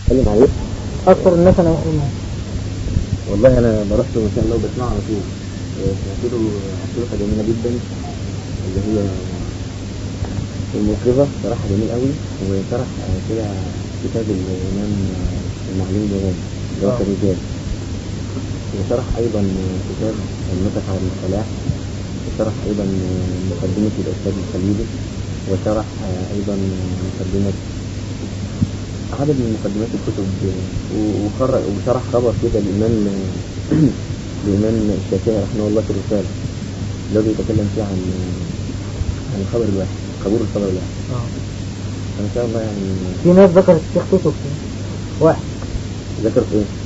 اتكلم عليه اكثر الناس انا أؤمن. والله انا برحته ما شاء الله وبسمعه على طول آه، سمعت له حلقه جميله جدا اللي هي الموقظة صراحة جميل قوي وشرح آه، كده كتاب الإمام آه، المعلم جواد اللي هو آه. الرجال وشرح أيضا آه، كتاب النطق على الفلاح وشرح أيضا آه، مقدمة الأستاذ الخليلي وشرح آه، أيضا آه، مقدمة عدد من مقدمات الكتب آه، و- وخر- وشرح خبر كده الإمام آه، الإمام الشافعي رحمه الله في الرسالة اللي هو بيتكلم فيه عن عن الخبر الواحد قبول الخبر الواحد اه فإن شاء الله يعني في ناس ذكرت الشيخ كتب فيه. واحد ذكر في إيه؟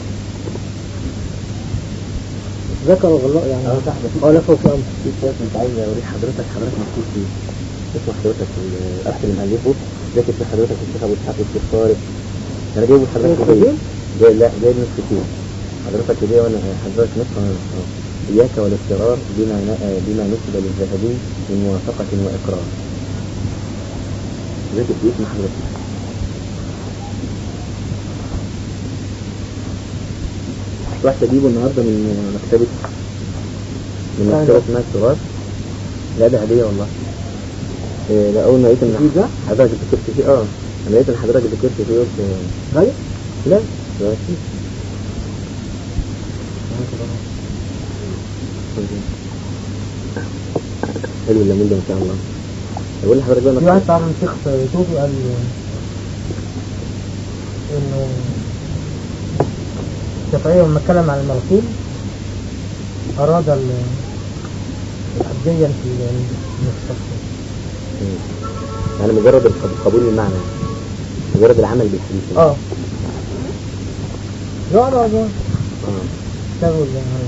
ذكروا والله يعني اه صح بس قال فوق في امر في كتاب كنت عايز أوريه حضرتك حضرتك مكتوب فيه اسمه حضرتك الأخ اللي مألفه ذاكر في حضرتك الشيخ أبو إسحاق الشيخ طارق أنا جايبه لحضرتك نسخة هدية دي؟ جاي لا جايب نسخة فيه حضرتك هدية وأنا حضرتك نسخة وأنا نسخة إياك والاضطرار بما ن- آه، بما نسب للذهبي من موافقة وإقرار ذاكر في اسم حضرتك رحت اجيبه النهارده من مكتبة من أيوة. مكتبة اسمها التراث لا ده هدية والله إيه لا اول ما لقيت ان في ده؟ حضرتك ذكرت فيه اه انا لقيت ان حضرتك ذكرت فيه قلت آه، غالي؟ لا ده فيه. حلو الليمون ده ما شاء الله بقول لحضرتك بقى في واحد مكتبة تعرف الشيخ توفي قال انه الشافعية لما اتكلم عن المغسول اراد ال- الأبدية في المستقبل يعني مجرد الق- قبول المعنى مجرد العمل بالحديث يعني. اه لا لا لا اه اشتغل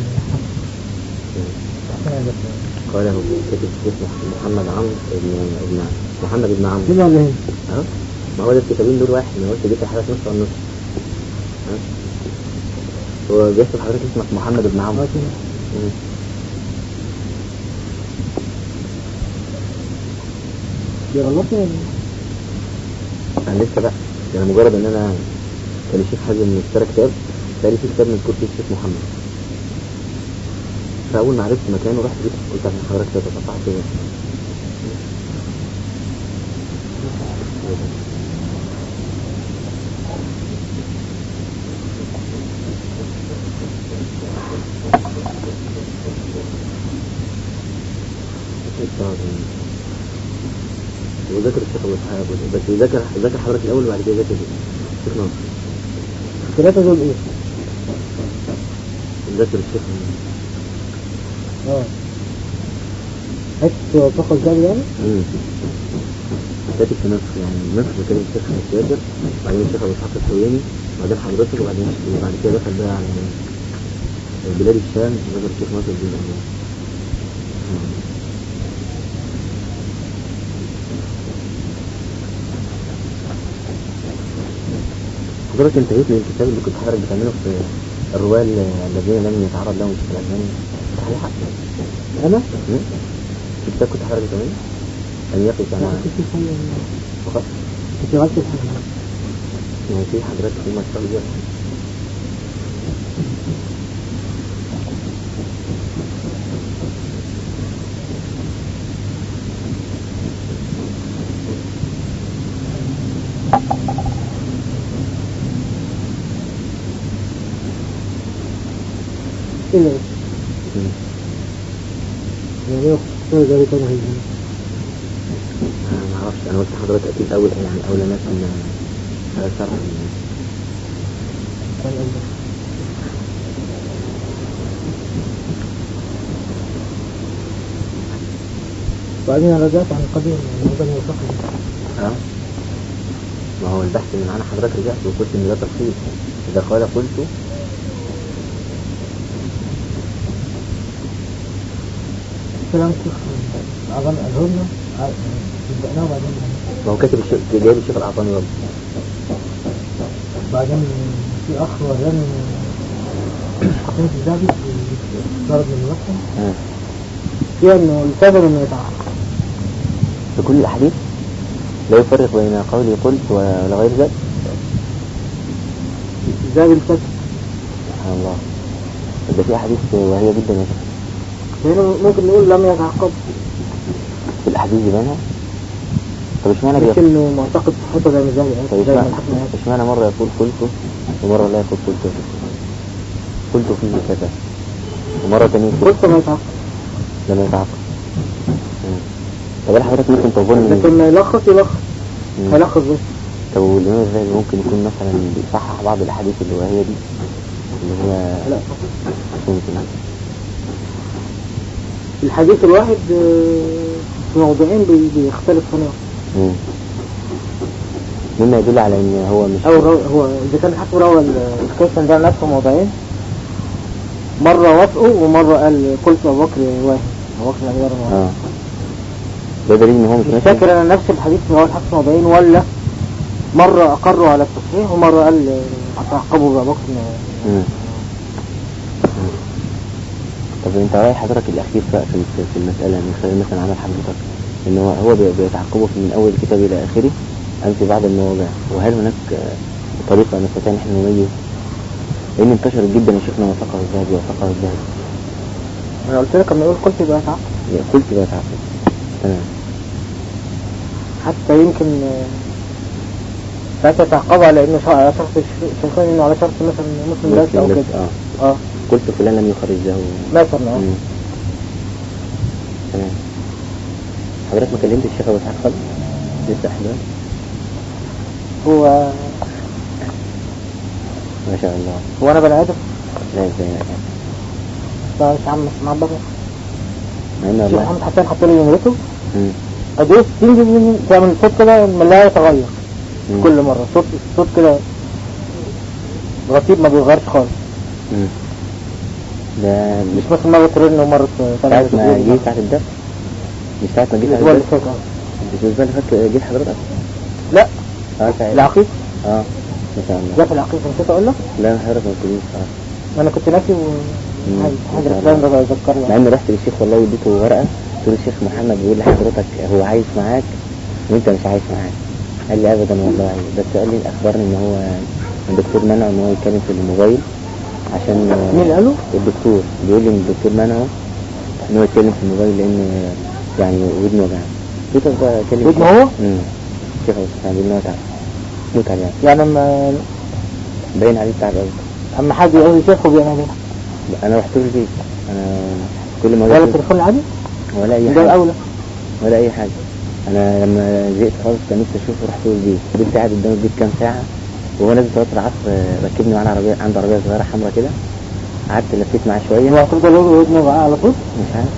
قاله كاتب اسمه محمد عمرو بن ابن محمد بن عمرو كده ولا هنا؟ اه ما هو ده الكتابين دول واحد انا قلت جبت حضرتك نص عن نص ها هو بيكتب حضرتك اسمك محمد بن عمرو اه كده مم. دي غلطني ولا انا لسه بقى يعني مجرد ان انا كان الشيخ حازم اشترى كتاب تلاقي في كتاب مذكور فيه الشيخ محمد فاول ما عرفت مكانه رحت جبت قلت عشان حضرتك تتصفحت كده وذاكر الشيخ ابو اسحاق بس ذاكر ذاكر حضرتك الاول وبعد كده ذاكر الشيخ ناصر الثلاثة دول ايه؟ ذاكر الشيخ اه حتة فقط جاري يعني؟ امم كاتب في مصر يعني مصر كاتب الشيخ الشاكر وبعدين الشيخ ابو اسحاق الحويني وبعدين حضرتك وبعدين وبعد كده دخل بقى على بلاد الشام ذكر الشيخ ناصر بن الله حضرتك انتهيت من الكتاب اللي كنت حضرتك بتعمله في الرواة الذين لم يتعرض لهم في الأذهان صحيح؟ انا؟ مم؟ في كتاب كنت حضرتك بتعمله؟ أن يقف لا أنا كنت حاجة فقط كنت غلطت في حاجة يعني في حضرتك في مشروع دي ايه ده؟ مم. يعني ايه فقط جاري كان هيجي أنا ما أعرفش أنا قلت حضرتك أكيد أول يعني أول ناس إن هذا شرح كان قصدك وبعدين انا رجعت عن القديم يعني هذا يوثقني ها ما هو البحث من أنا حضرتك رجعت وقلت إن ده تفصيل إذا قال قلت كلام الشيخ أظن أظن بدأناه وبعدين ما هو كاتب الشيخ جايب الشيخ الأعطاني برضه بعدين في أخ وراني حقيقة الذهبي ضرب من المكتب ها فيها إنه الكذب إنه يتعرف في كل الأحاديث لا يفرق بين قولي قلت ولا غير ذلك الذهبي الفتح سبحان الله ده في أحاديث وهي جدا يا شيخ هنا ممكن نقول لم يتعقب في الأحاديث دي بينها طب اشمعنى بيقول لكن معتقد صحته زي ما الذهبي طب قال زي ما اشمعنى الحكم قال اشمعنى مرة يقول قلت ومرة لا يقول قلت قلت فيه كذا ومرة تانية يقول قلت ما يتعقب لم يتعقل مم. طب هل حضرتك ممكن تظن لكن ما يلخص يلخص مم. هيلخص بس طب والإمام الذهبي ممكن يكون مثلا بيصحح بعض الأحاديث اللي وهي دي اللي هي لا ممكن الحديث الواحد آه، في موضوعين بي- بيختلف هنا مم. مما يدل على ان هو مش أو رو- هو إذا كان الحكم روى ال- الكيسن ده نفسه موضوعين مرة وافقه ومرة قال قلت أبو بكر واحد أبو بكر الأمير واحد اه ده دليل ان هو مش مش ماشي فاكر أنا نفس الحديث رواه الحكم موضوعين ولا مرة أقروا على التصحيح ومرة قال آه، تعقبوا بأبو بكر مم. مم. طب انت راي حضرتك الاخير بقى في في- في المساله من خلال مثلا عمل حضرتك ان هو هو بي- بيتعقبه في- من اول الكتاب الى اخره ام في بعض المواضع وهل هناك آه، طريقه نستطيع ان احنا نميز لان انتشرت جدا يا شيخنا وثقه الذهبي وثقه الذهبي أنا قلت لك لما يقول قلت يبقى تعقب يعني قلت بيتعقب تمام حتى يمكن آه، ساعتها تعقبوا على انه شا- على شرط الش- شايفين انه على شرط مثلا مسلم بس او مسلم كده بس، اه اه قلت فلان لم يخرج له مثلا اه مم. تمام حضرتك ما كلمتش الشيخ ابو اسحاق خالص لسه احباب هو ما شاء الله هو انا بني ادم لا ازاي يا جماعة. فمش عم مع بره مع ان الشيخ والله محمد حسين حط لي نمرته مم. ادوس تنزل تعمل صوت كده ما لا يتغير مم. كل مرة صوت صوت كده رتيب ما بيتغيرش خالص مم. ده مش مثلا مرة ترن ومرة ساعة تعمل ما جيت ساعة الدفع مش ساعة ما جيت الاسبوع اللي الدفع فات اه مش الأسبوع اللي فات جيت حضرتك لا اه ساعة العقيق اه ما شاء الله ده في العقيق نسيت اقول لك لا حضرتك ما قلتليش اه ما انا كنت ناسي و مم. حاجة ما شاء الكلام الله. ده بذكره مع اني رحت للشيخ والله واديته ورقة قلت له الشيخ محمد بيقول لحضرتك هو عايش معاك وانت مش عايش معاك قال لي ابدا والله بس قال لي اخبرني ان هو الدكتور منع ان هو يتكلم في الموبايل عشان مين اللي قاله؟ الدكتور بيقول لي ان الدكتور منعه ان هو يتكلم في الموبايل لان يعني ودنه وجعان قلت له بقى اتكلم ودنه فيه. هو؟ امم الشيخ ابو سفيان بيقول ان هو تعب متعب يعني يعني اما باين عليه تعب قوي اما حد يقول لي شيخه بيعمل ايه؟ انا رحت له البيت انا كل ما ولا أروح- التليفون العادي؟ ولا اي ده حاجه الاولى ولا اي حاجه انا لما زهقت خالص كان نفسي اشوفه رحت له البيت فضلت قاعد قدام البيت كام ساعه وهو نازل صلاه العصر آه، ركبني معاه عربيه عنده عربيه صغيره حمراء كده قعدت لفيت معاه شويه هو هتفضل يقول ودنه بقى على طول؟ مش عارف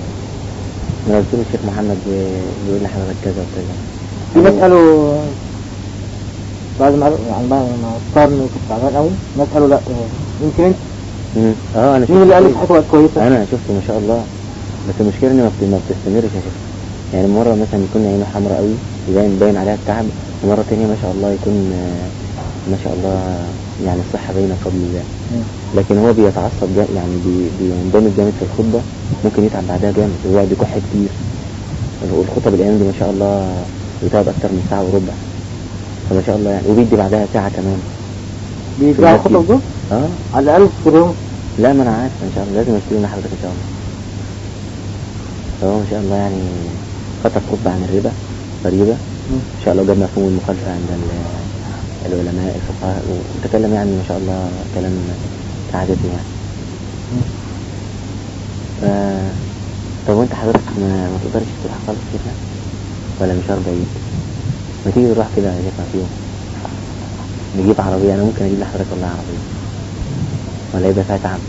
انا قلت له الشيخ محمد بي- بيقول لي حضرتك كذا وكذا في ناس قالوا بعد ما يعني بعد ما اختارني كنت تعبان قوي ناس قالوا لا يمكن انت مم. اه انا مين اللي قال لي شفته صحته بقت كويسه؟ انا شفته ما شاء الله بس المشكله ان ما بت- ما بتستمرش يا شيخ يعني مره مثلا يكون عينه حمراء قوي يبين باين عليها التعب ومره تانية ما شاء الله يكون آه، ما شاء الله يعني الصحه باينه بفضل الله مم. لكن هو بيتعصب جا يعني بي- بيندمج جامد في الخطبه ممكن يتعب بعدها جامد ويقعد يكح كتير والخطب الايام دي ما شاء الله بتقعد اكتر من ساعه وربع فما شاء الله يعني وبيدي بعدها ساعه كمان بيبيعوا في الخطب دول اه على الاقل في اليوم لا ما انا عارف ان شاء الله لازم اشتري من حضرتك ان شاء الله فهو ان شاء الله يعني خطب خطبة عن الربا ضريبة ان شاء الله جاب مفهوم المخالفة عند ال- العلماء الفقهاء وتكلم يعني ما شاء الله كلام كعادته يعني ف... طب وانت حضرتك ما, ما تقدرش تروح خالص كده ولا مشوار بعيد ما تيجي نروح كده يا شيخنا في يوم نجيب عربية انا ممكن اجيب لحضرتك والله عربية ولا يبقى فيها تعب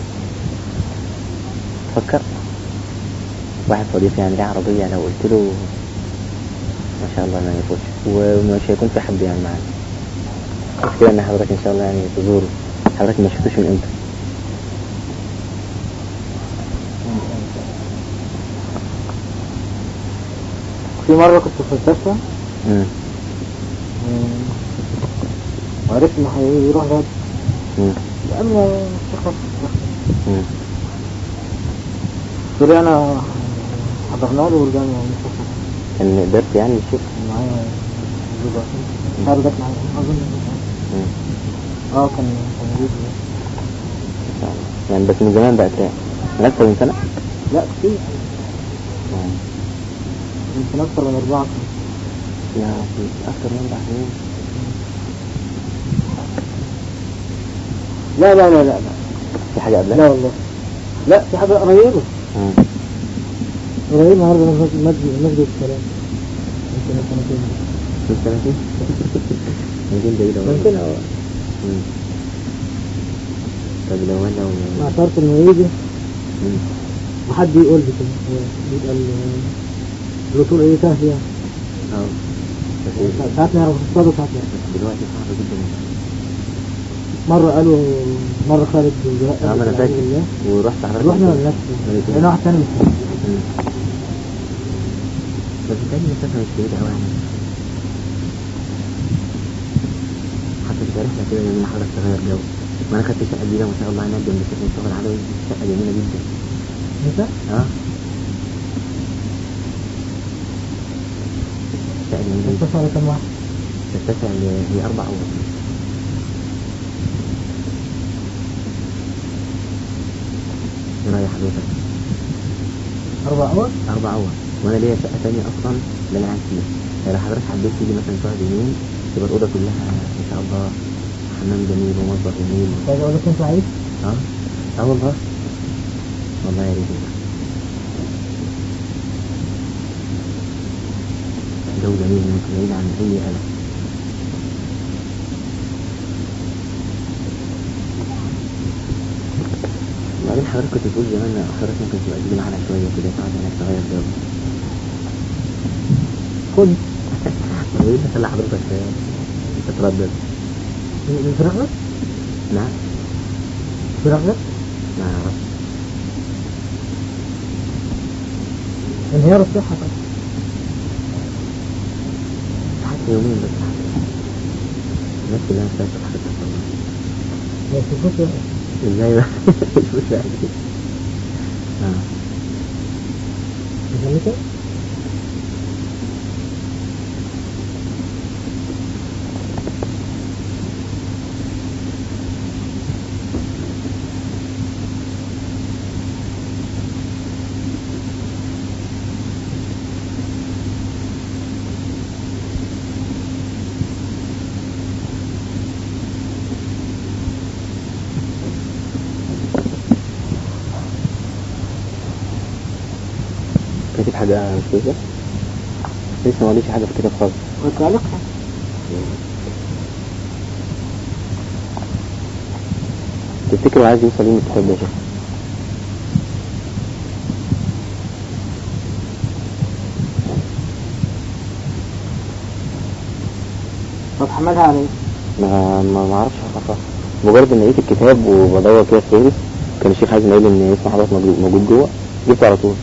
فكر واحد صديقي يعني ليه عربية لو قلت له ما شاء الله ما يفوتش ومش هيكون في حد يعني معانا المشكلة ان حضرتك ان شاء الله يعني تزوره حضرتك ما شفتوش من امتى في مرة كنت في المستشفى مم. مم. وعرفت انه هيروح غد مم. قبل ما الشيخ مم. طلعنا حضرنا له ورجعنا من المستشفى كان قدرت يعني الشيخ معايا زوجة مش عارف جت معايا اظن مم. اه كان كان جديد ما شاء الله يعني بس من زمان بقى كام من أكثر من سنة لا كتير يمكن أكتر من أربعة سنين. يا ربي أكثر من أربع سنين لا لا لا لا لا في حاجة قبلها؟ لا والله لا في حاجة قريبة آه. قريبة النهارده من مسجد مسجد مسجد السلام يمكن سنتين من سنتين سنتين بعيدة والله. ممكن اه مم. طب لو لو مع شرط انه يجي مم. وحد يقول لي كده هو يبقى ال- الوصول ايه سهل يعني اه بس إيه؟ ساعات نعرف نصطاد ساعات لا بس دلوقتي صعب جدا مرة قالوا مرة خالد زهق اه ما انا فاكر ورحت حضرتك رحنا البيت. لنفس مرتين. لقينا واحد تاني مش مم. بس بالتالي المسافة مش بعيدة أوي يعني حتى في رحلة كده يومين حضرتك تغير جو ما أنا خدت شقة جديدة ما شاء الله هناك جنب سكن الشغل علوي شقة جميلة جدا انت اه شقة جميلة جدا تتصل على كم واحد تتسع ل- هي أربع أوض إيه رأي حضرتك؟ أربع أوض أربع أوض وأنا ليا شقة تانية أصلا اللي أنا قاعد فيها يعني لو حضرتك حبيت تيجي مثلا تقعد يومين تبقى الأوضة كلها إن شاء الله حمام جميل ومطبخ جميل عايز أقول لك أنت عايز اه اه والله والله يا ريت والله. جو جميل ممكن بعيد عن أي قلق وبعدين حضرتك كنت بتقول زمان حضرتك ممكن تبقى تيجي معانا شوية كده تقعد هناك تغير جو خد طب ايه اللي خلى حضرتك آه، تتردد؟ من فراغك نعم فراغك ما أعرفش انهيار الصحة طبعا حتى يومين بس الناس كلها فاتت حضرتك والله ما يشوفوش ازاي بقى؟ مش فاهم كده. اه ميكانيكا كاتب حاجة مش كويسة؟ لسه ما قاليش حاجة في الكتاب خالص وكالك تفتكر هو عايز يوصل ايه من الكتاب ده يا شيخ؟ طب حملها على ايه؟ ما ما ما اعرفش اعرفها مجرد ان لقيت الكتاب وبدور كده في فهرس كان الشيخ عايز يقول ان اسم حضرتك موجود موجود جوه جبته على طول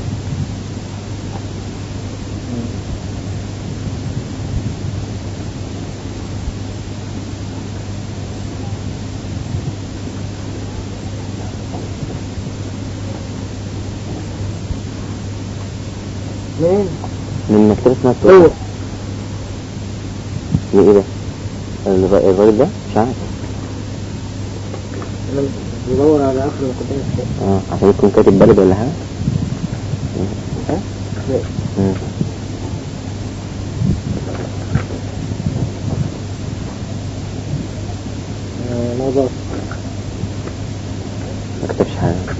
منين؟ من مكتبة اسمها ايوه التوحيد من ايه ده؟ الر- الراجل ده مش عارف انا بدور على اخر المقدمة الشيء اه عشان يكون كاتب بلد ولا حاجة ها؟ لا مم. آه، موضوع ما كتبش حاجة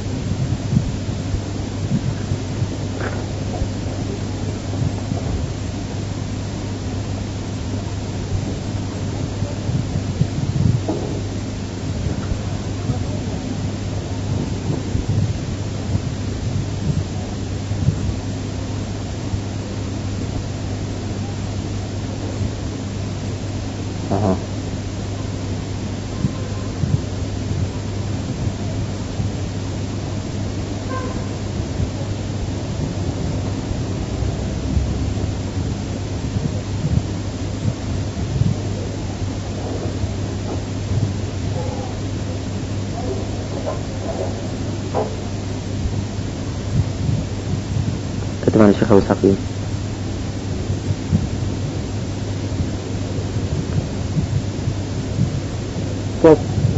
اها كتب عن الشيخ ابو اسحاق ايه؟ الكتاب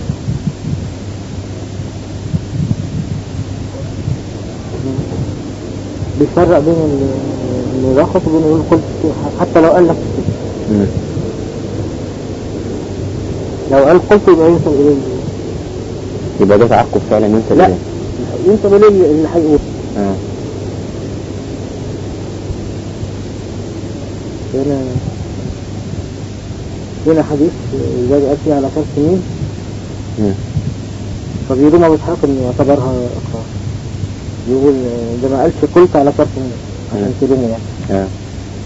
بيفرق بين ال- الملخص وبين يقول قلت حتى لو قال لك مم. لو قال قلت يبقى ينسب إليه يبقى ده تعقب فعلا ينسب لا إليه. ينسب إليه اللي اللي هيقول اه هنا هنا حديث زاد أتي على ثلاث سنين مم. فبيقولوا ما بيتحق إنه يعتبرها إقرار يقول آه، ده ما قالش قلت على ثلاث سنين عشان مم. تلومه يعني اه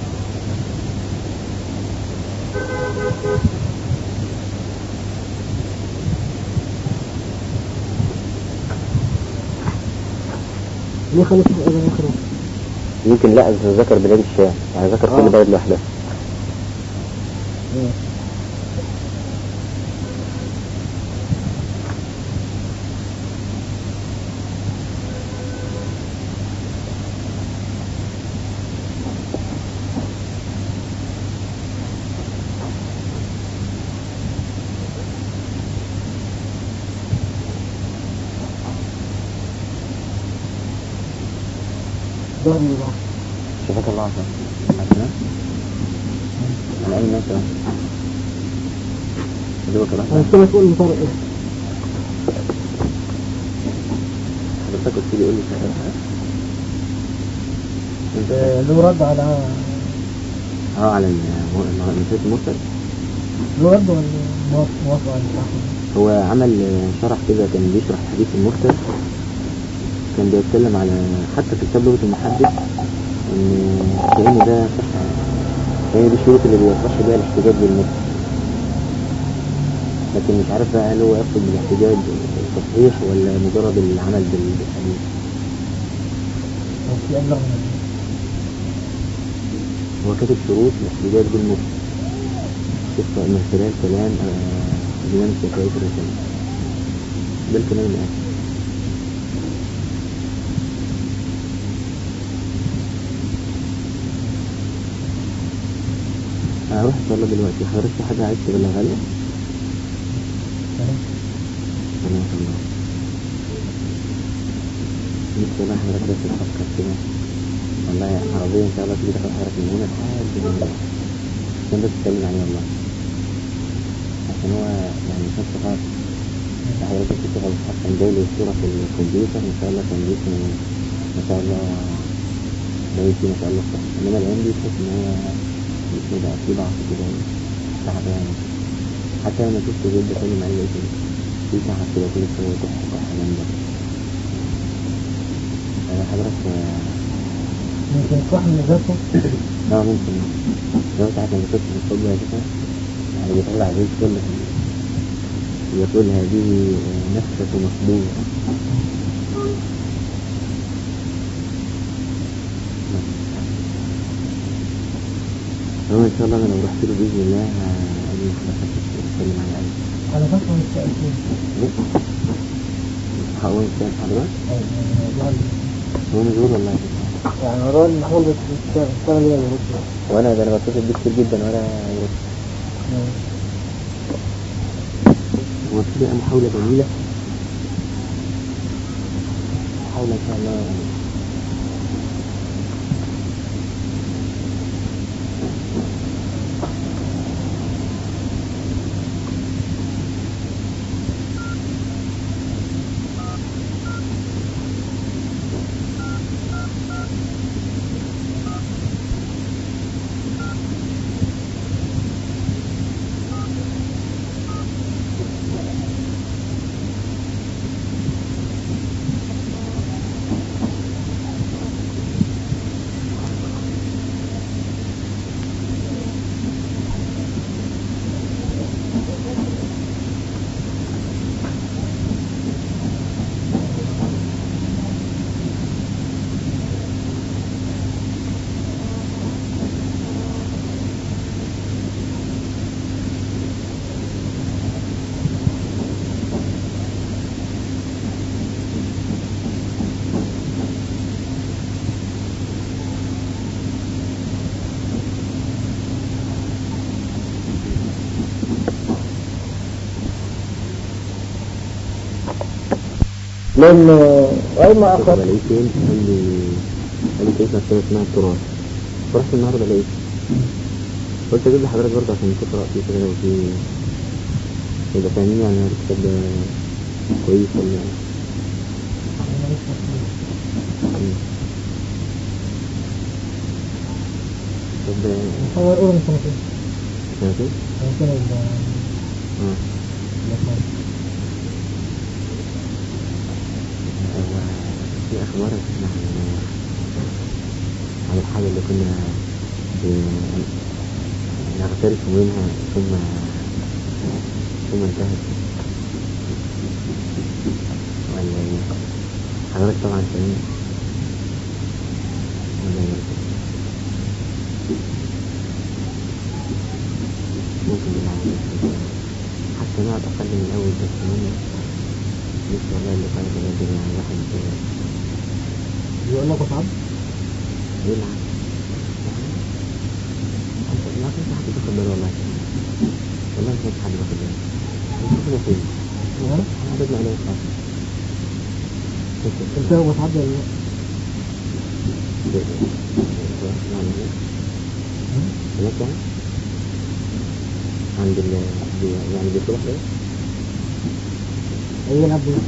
ليه خليك إذا يخرج يمكن لا إذا ذكر بلاد الشام يعني ذكر آه. كل بلد لوحدها ظهري بقى شفاك الله عشان عشان عن أي ناس بقى؟ دوبك أنا راح كده تقول لي فرق إيه حضرتك قلت لي قول لي شغال آه، له رد على اه على المسيرة المرسل له رد ولا موافق موافق على التحقيق؟ هو عمل شرح كده كان بيشرح حديث المرسل كان بيتكلم على حتى في كتاب لغة المحدث ان كأن ده هي دي الشروط اللي بيصح بيها الاحتجاج بالمرسل لكن مش عارف بقى هل هو يقصد بالاحتجاج التصحيح ولا مجرد العمل بال- بالحديث أو في أبلغ من هو كاتب شروط الاحتجاج بالمرسل قصة من خلال كلام آه، الإمام الشافعي في الرسالة ده الكلام اللي قاله هروح ان شاء الله دلوقتي حضرتك في حاجة عايز تبلغها لي؟ سلام الله نفسي والله حضرتك بس تفكر كده والله عربية ان شاء الله تيجي تاخد حضرتك من هنا لحد من هنا عشان بس تتكلم عليه والله عشان هو يعني كان صفات حضرتك تشتغل كان جاي لي صورة في الكمبيوتر ان شاء الله كان جسمه ما شاء الله باين فيه ما شاء الله صح انما الايام دي تحس ان هو جسمه بقى فيه ضعف كده تعبان حتى لما شفت جد سلم عليه لقيت في تعب كده كل شوية كح كح جنبه أنا حضرتك آه، ممكن صح من ذاته اه ممكن لو انت عشان كنت بتحب يا شيخ يعني بيطلع زيت كله يقول هذه آه، نفسة مصبوغة هو ان شاء الله انا لو رحت له باذن الله هاجي حضرتك اتكلم عن القلب على فكرة مش تأثير هقول كام حضرتك يعني هو مشغول والله يا شيخ. يعني موضوع المحمول بتشتغل ايه يا رجل؟ وانا ده انا بتصل بيه كتير جدا وانا يرد. هو في بقى محاولة جميلة محاولة ان شاء الله لأن وإما كنت أخر بلاقيه فين قال لي قال لي كيف مكتبة اسمها التراث فرحت النهارده لقيت قلت اجيب لحضرتك برضه عشان تقرا فيه كده لو في يبقى فاهمين يعني الكتاب ده كويس ولا مم. طب ده هو يقول من سنتين سنتين؟ سنتين ال- اه الأخوان. هو في أخبار عن عن الحاجة اللي كنا ب- نغترف منها ثم ثم انتهت ولا ايه؟ حضرتك طبعا فاهم ولا ايه؟ ممكن بالعكس حتى نقعد أقل من الأول بس كمان مش والله اللي قال بجد يعني الواحد يقول لك وصعب يلعب ما كنت حد ياخد باله والله والله ما كنت حد ياخد باله كنا فين؟ تمام احنا عددنا عليه خلاص انت هو وصعب ولا لا؟ يعني ايه؟ هناك يعني؟ عند ال يعني بيطلع ايه؟ أي يلعب بيه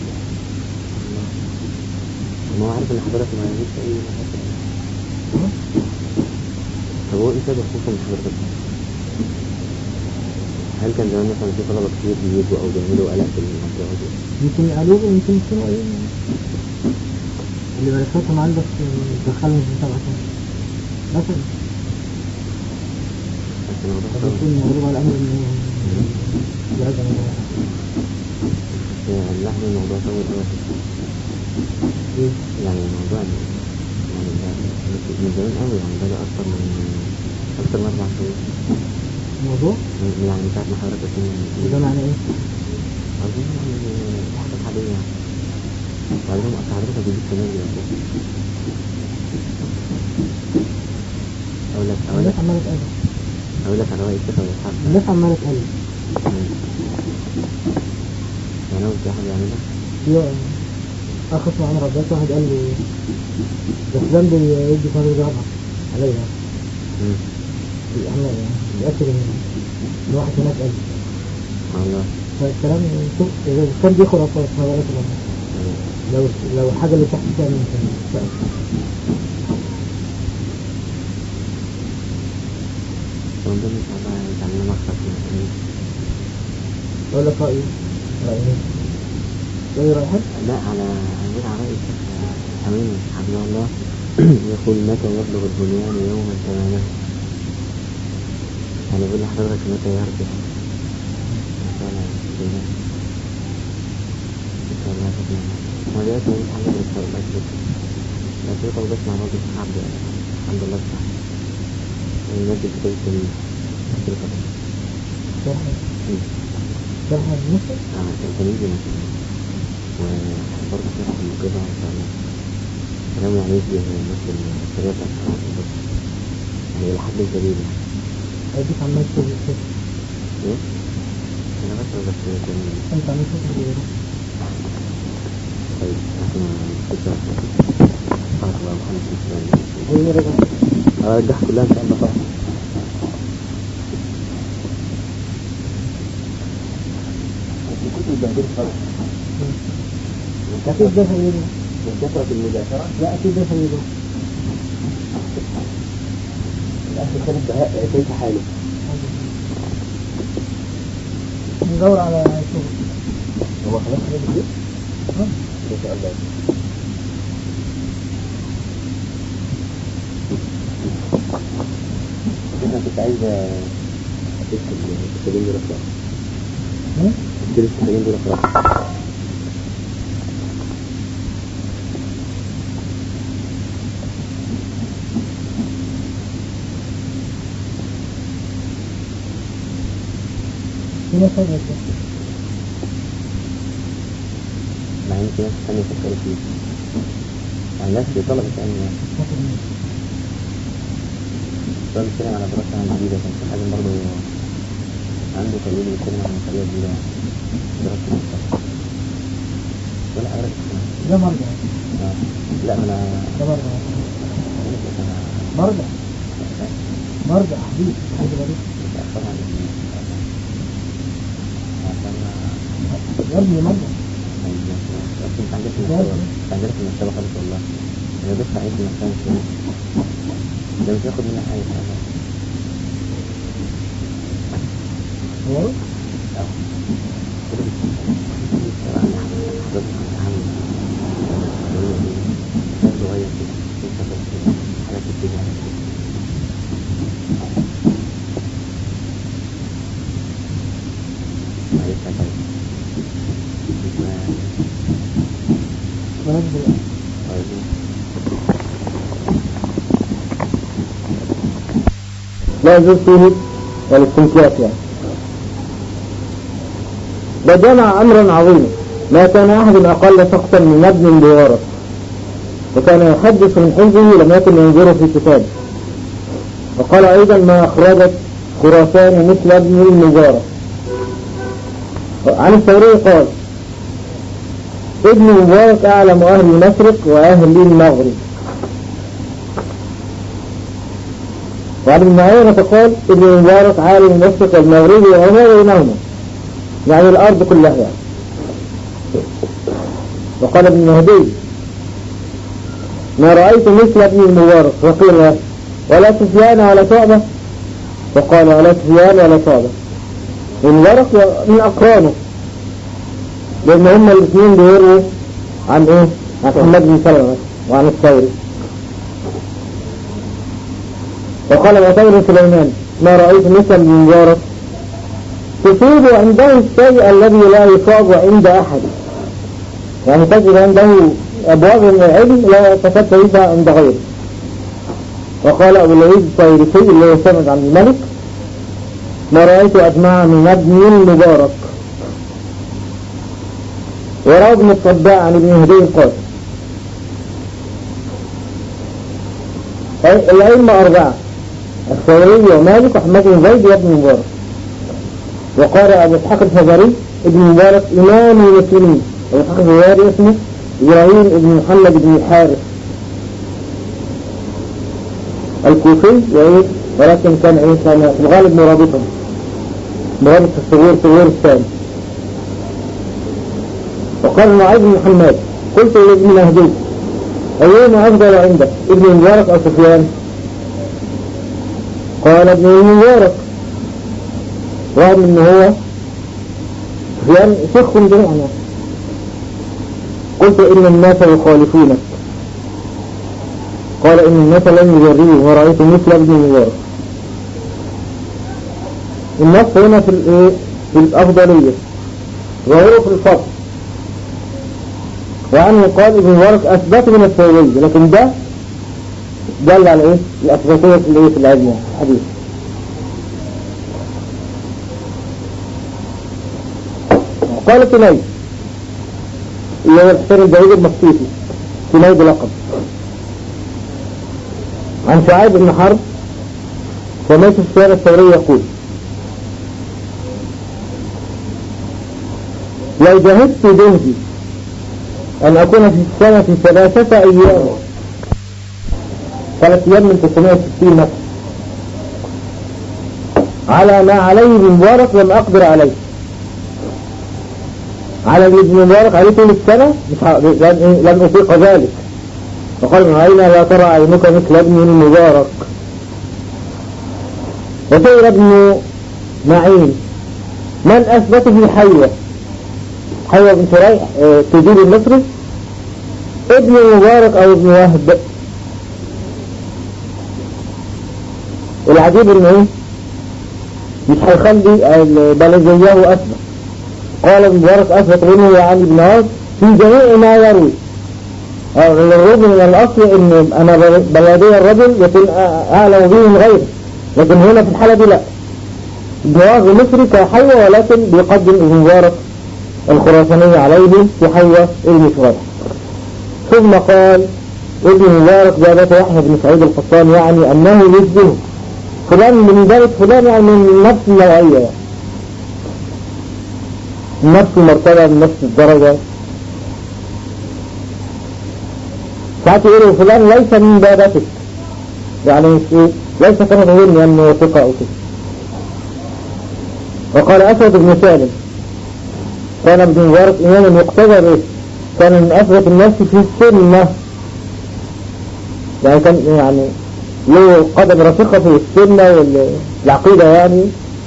ما هو عارف ان حضرتك ما يجيش اي حاجة. طب هو ايه سبب خوفه من حضرتك؟ هل كان زمان مثلا في طلبة كتير بيجوا او بيعملوا قلق في المنطقة دي؟ يمكن قالوا له يمكن يكونوا ايه اللي ملفاتهم عندك دخلهم في سبعة سنة مثلا بس الموضوع قد صعب. يكون مغلوب على الأمر إن درجة من بس اللحم الموضوع طول قوي إيه؟ يعني الموضوع يعني ده من زمان قوي يعني بقى أكتر من أكتر من أربع شهور الموضوع من- يعني من ساعة ما حضرتك قلت لي وده معناه إيه؟ أظن يعني دي حاجات عادية يعني وبعدين أصل حضرتك بتجيب كمان دلوقتي أقول لك أقول الناس لك عمالة تقلب أقول لك على رأي الثقة والحق الناس عمالة تقلب يعني أول واحد يعملها في أخ اسمه عمر عباس واحد قال لي ده فلان بيدي فلان رابعة عليا مم. احنا متأكد إن إن واحد هناك قال والله فالكلام شوف إذا كان بياخد أطفال ما بالك بقى. لو لو الحاجة اللي تحت كان كان ربنا إن شاء الله يجعلنا مخرج من الأمور. أقول لك رأيي رأيي رأيي رايحة لا على غير على رأي الشيخ أمين حفظه الله يقول متى يبلغ البنيان يوما تماما يعني بيقول لحضرتك متى يرجع إن شاء الله البنيان. إن شاء الله تتمام هو دلوقتي مفيش حاجة إن شاء الله كده لو في طلب بسمع برضه الشيخ عبد الحمد لله بتاع ينزل كتاب السنين شرح شرح المسلم اه كان تلميذي مثلا وبرضه شرح الموقظة إن شاء الله كلام يعني يشبه نفس الطريقة بتاعت الشرح بالظبط يعني إلى حد كبير يعني هيديك عمال تقول كده إيه؟ أنا بس بس كان أنت عمال تقول كده طيب إحنا كده سبحانك اللهم وبحمدك أشهد أن لا إله هو رجع إلا أنت أرجح كلها إن شاء الله طبعا أكيد ده سيده من كثرة المذاكرة لا أكيد ده سيده الأخ خالد بهاء كيف حاله؟ ندور على شغل هو خلاص خالد كبير؟ ها؟ ما شاء الله أنا كنت عايز أشتري الكتابين دول أقرأ ها؟ أشتري الكتابين دول أقرأ في ناس هذا مع إن في ناس تانية يفكروا فيه مع الناس اللي طلبت يعني طلب بيتكلم على دراسة عن جديدة كان في حاجة برضه عنده توليد بيتكلم عن مشاريع جديدة دراسة مختلفة ولا حضرتك ده مرجع آه. لا أنا ده مرجع مرجع مرجع حبيب حبيب غريب يا ابني مرجع تعجبت من السبب خالص والله انا بس عايز المكان شوية ده مش هياخد مني حاجة هو بلاش دلوقتي لا يجوز فيه الاستنكاف يعني ده جمع أمرا عظيما ما كان أحد أقل شخصا من ابن بورث وكان يحدث من حفظه لم يكن ينظره في كتابه وقال أيضا ما أخرجت خراسان مثل ابن المبارك عن الثوري قال ابن مبارك أعلم أهل المشرق وأهل المغرب وعن ابن عيينة قال ابن مبارك عالم المشرق والمغرب وما بينهما يعني الأرض كلها يعني وقال ابن مهدي ما رأيت مثل ابن المبارك فقيل له ولا سفيان ولا شعبة وقال ولا سفيان ولا شعبة المبارك من أقرانه لأن هما الاثنين بيرووا عن إيه؟ عن محمد بن سلمة وعن الثوري وقال معتمر سليمان ما رأيت مثل ابن مبارك تصيب عنده الشيء الذي لا يصاب عند أحد يعني تجد عنده أبواب من العلم لا تكاد تجدها عند غيره وقال أبو العيد الطيرسي اللي هو سند عن الملك ما رأيت أجمع من ابن المبارك وروى ابن الطباع عن ابن هدي قال الأئمة أربعة الثوري ومالك وحماد بن زيد وابن مبارك وقال أبو إسحاق الفزاري ابن مبارك إمام المسلمين أبو إسحاق الفزاري اسمه إبراهيم بن محمد بن الحارث الكوفي وإيه ولكن كان إيه كان في الغالب مرابطا مرابط الصغير صغير الثاني وقال معاذ بن محمد قلت لابن مهدي أيهما أفضل عندك ابن مبارك أو سفيان قال ابن مبارك رغم ان هو سفيان شيخ جميعا قلت ان الناس يخالفونك قال ان الناس لم يجربوا ورأيت مثل ابن مبارك النص هنا في الايه في الافضلية ظاهره في الفضل وعنه قال ابن مبارك اثبت من الثوري لكن ده دل على ايه الاثباتية في الايه في العلم الحديث قال كنيد اللي هو الحسين الجويد المكتوفي كنيد لقب عن شعيب بن حرب سمعت السيارة الثوري يقول لو جهدت جهدي أن أكون في السنة في ثلاثة أيام ثلاث أيام من 960 متر على ما عليه من مبارك لم أقدر عليه على ابن مبارك عليه طول السنة مش ه... لن, إيه؟ لن أطيق ذلك وقال من أين لا ترى عينك مثل ابن المبارك وسئل ابن معين من أثبت في حيوة حيوة بن شريح اه تجيب المصري ابن مبارك أو ابن وهب العجيب انه ايه مش هيخلي البلدية أثبت قال ابن مبارك أثبت منه يعني ابن عوض في جميع ما يروي الرجل من الأصل ان أنا بلدي الرجل يكون أعلم به من غيره لكن هنا في الحالة دي لا جواز مصري كحيوة ولكن بيقدم ابن مبارك الخراساني عليه في حيوة ابن شريح ثم قال ابن مبارك جابته يحيى بن سعيد القطان يعني أنه يشبه فلان من بلد فلان يعني من نفس النوعية يعني. نفس المرتبة من نفس الدرجة ساعات يقولوا فلان ليس من بابتك يعني مش ايه ليس كما تظن انه ثقة او كده وقال اسود بن سالم كان ابن مبارك اماما يقتدى به كان من اثبت الناس في السنة يعني كان يعني له قدم رفيقة في السنة والعقيدة يعني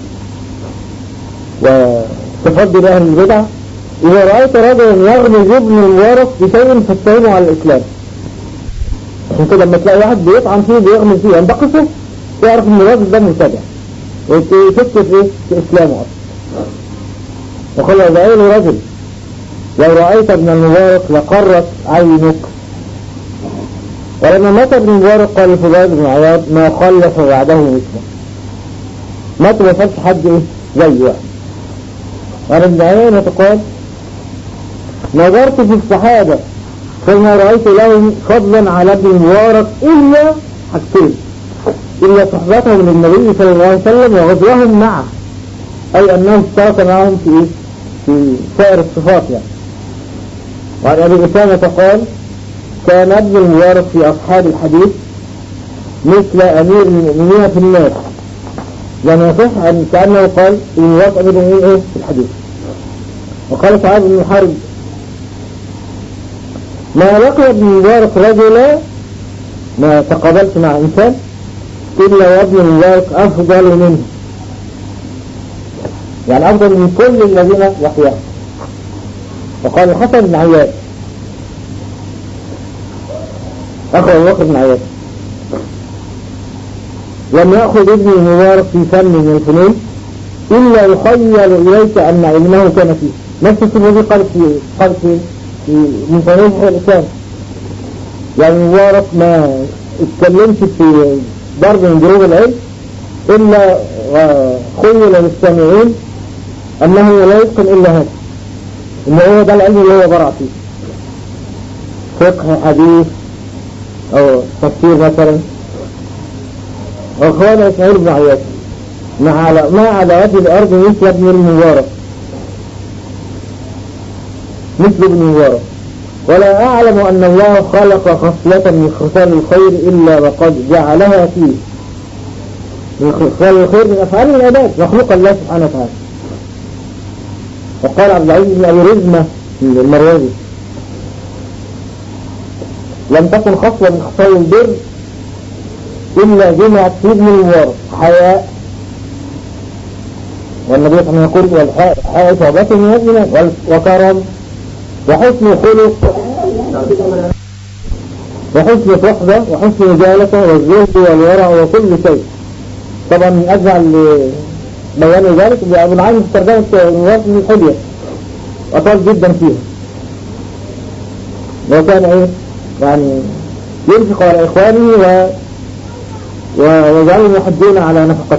وتفضي بها البدع إذا رأيت رجلا يغمز ابن المبارك بشيء فاتهمه على الإسلام عشان كده لما تلاقي واحد بيطعن فيه بيغمز فيه ينتقصه تعرف ان الراجل ده مبتدع وتشك في ايه؟ في اسلامه اصلا وقال لو رأيه رجل لو رأيت ابن المبارك لقرت عينك ولما مات ابن المبارك قال لفضيل بن عياض ما خلف بعده مثله مات ما فاتش حد ايه زيه يعني وعن ابن عيينة قال نظرت في الصحابة فما رأيت لهم فضلا على ابن المبارك إلا حاجتين إلا صحبتهم للنبي صلى الله عليه وسلم وغزوهم معه أي أنه اشترك معهم في إيه؟ في سائر الصفات يعني وعن أبي أسامة قال كان ابن المبارك في أصحاب الحديث مثل أمير المؤمنين في الناس يعني يصح أن كأنه قال المبارك أمير المؤمنين إيه في الحديث وقال سعاد بن حرب ما لقي ابن المبارك رجلا ما تقابلت مع إنسان إلا وابن المبارك أفضل منه يعني أفضل من كل الذين لقياه وقال الحسن بن عياد أخو بكر بن عياد لم يأخذ ابن المبارك في فن من الفنون إلا يخيل إليك أن علمه كان فيه نفس الذي قال في قال في من فنون الإسلام يعني مبارك ما اتكلمش في ضرب من ضروب العلم إلا خيل للسامعين أنه لا يتقن إلا هذا إن هو ده العلم اللي هو برع فيه فقه حديث أو تفسير مثلا وأخوانا إسماعيل بن عياش ما على ما على وجه الأرض مثل ابن المبارك مثل ابن المبارك ولا أعلم أن الله خلق خصلة من خصال الخير إلا وقد جعلها فيه من خصال الخير من أفعال العباد مخلوق الله سبحانه وتعالى وقال عبد العزيز بن أبي رزمة المروزي لم تكن خصلة من خصال البر إلا جمعت في ابن المبارك حياء والنبي صلى الله عليه وسلم يقول والحياء شعبة من الإيمان وكرم وحسن خلق وحسن صحبة وحسن جالسة والزهد والورع وكل شيء طبعا من أجعل بيان ذلك أبو العالم في ترجمة المبارك من الحلية أطال جدا فيها وكان إيه يعني ينفق على إخوانه و ويجعلهم يحدون على نفقته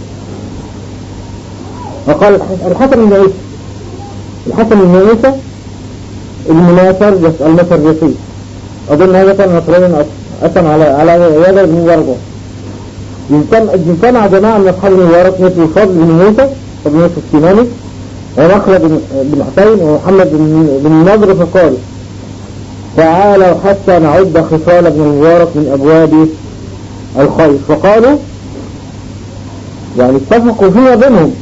وقال الحسن بن عيسى الحسن بن عيسى المناصر المسرجسي أظن هذا كان مصريا أسم على على يد بن ورقة اجتمع جماعة من أصحاب بن ورقة مثل فضل بن موسى بن موسى السيناني ومخلد بن حسين ومحمد بن نضر فقالوا تعالوا حتى نعد خصال ابن المبارك من أبواب الخير فقالوا يعني اتفقوا فيما بينهم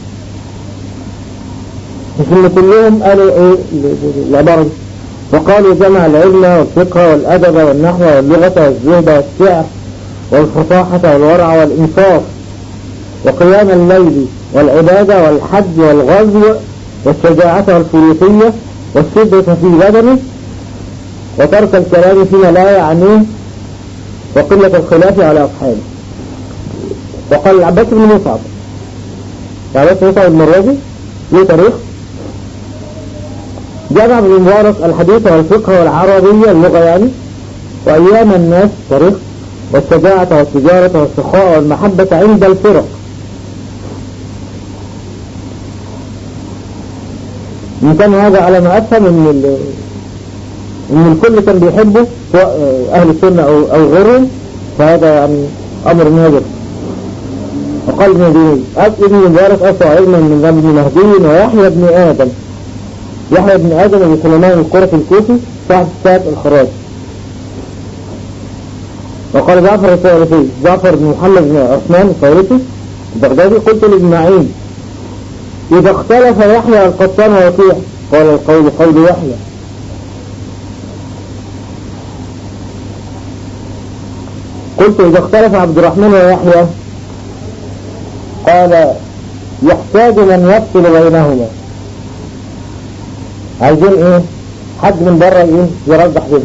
مش ان كلهم قالوا ايه العبارة دي وقالوا جمع العلم والفقه والأدب والنحو واللغة والزهد والشعر والفصاحة والورع والإنصاف وقيام الليل والعبادة والحج والغزو والشجاعة والفروسية والشدة في بدنه وترك الكلام فيما لا يعنيه وقلة الخلاف على أصحابه وقال العباس بن مصعب العباس بن مصعب المروزي له تاريخ جمع ابن مبارك الحديث والفقه والعربية اللغة يعني وأيام الناس تاريخ والشجاعة والتجارة والسخاء والمحبة عند الفرق إن كان هذا على ما أفهم إن إن الكل كان بيحبه سواء أهل السنة أو, أو غيرهم فهذا يعني أمر نادر وقال ابن دين ابن مبارك أسوى علما من ذنب مهدي ويحيى بن آدم يحيى بن آدم بن سليمان القرة الكوفي صاحب ساعة الخراج وقال جعفر الطيالسي جعفر بن محمد بن عثمان الطيالسي البغدادي قلت لابن معين إذا اختلف يحيى القطان ويطيع قال القول قول يحيى قلت إذا اختلف عبد الرحمن ويحيى قال يحتاج من يفصل بينهما عايزين ايه حد من بره ايه يرجح بينهم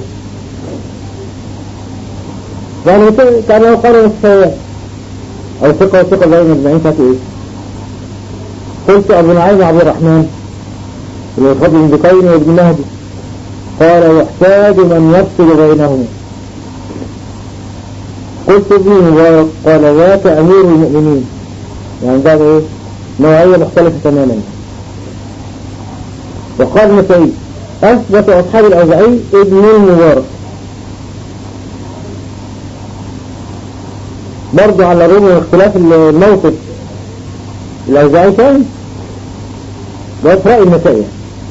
يعني كان يقارن السيئات او ثقة وثقة بين المجمعين كانت ايه قلت ابو نعيم عبد الرحمن الفضل بن بكين وابن مهدي قال يحتاج من يفصل بينهما قلت ابن مبارك قال ذاك امير المؤمنين يعني ده ايه نوعية مختلفة تماما وقال مسعيد أثبت أصحاب الأوزعي ابن المبارك برضو على الرغم من اختلاف الموقف الأوزعي كان ده في رأي المسائل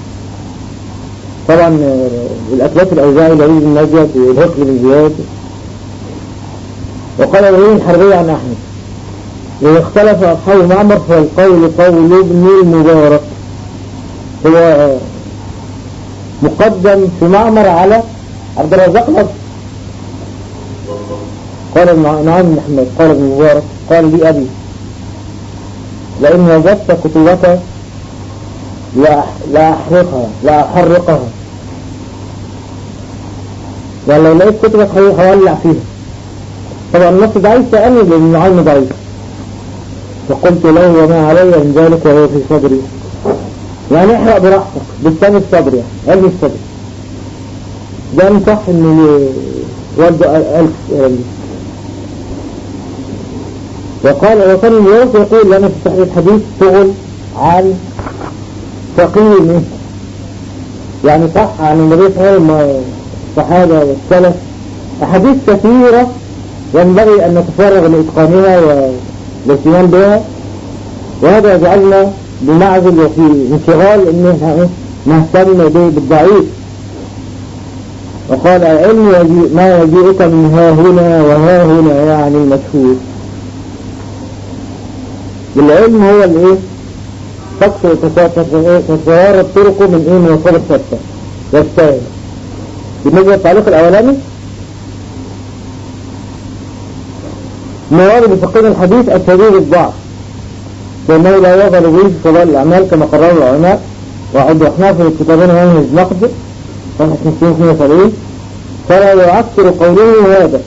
طبعا الأثبات الأوزاعي لعيد بن نجد والهقل بن زياد وقال العلوم الحربية عن أحمد إذا اختلف أصحاب المعمر فالقول قول ابن المبارك هو مقدم في معمر على عبد الرزاق نصر قال نعم محمد قال ابن مبارك قال لي أبي لأن وجدت كتبك لا لا أحرقها لا أحرقها يعني لو لقيت كتبك هولع فيها طبعا النص ضعيف سألني لأن العلم ضعيف فقلت له وما علي من ذلك وهو في صدري يعني احرق براحتك بالثاني الصدر يعني قلبي الصدر ده انصح انه يودع ألف وقال وكان اليوم يقول لنا في صحيح الحديث شغل عن تقييم يعني صح عن النبي صلى الله عليه وسلم الصحابة والسلف أحاديث كثيرة ينبغي أن نتفرغ لإتقانها والاهتمام بها وهذا يجعلنا بمعزل وفي انشغال ان احنا نهتم بالضعيف وقال العلم يجي ما يجيئك من ها هنا وها هنا يعني المشهور العلم هو الايه تتوارى الطرق من ايه من وصول الشتى يستاهل بالنسبة للتعليق الاولاني موارد فقير الحديث الشديد الضعف لأنه لا يظهر به في فضائل الأعمال كما قرر العلماء وعند أحناف في الكتابين منهج نقد صفحة 272 فلا يعكر قوله هذا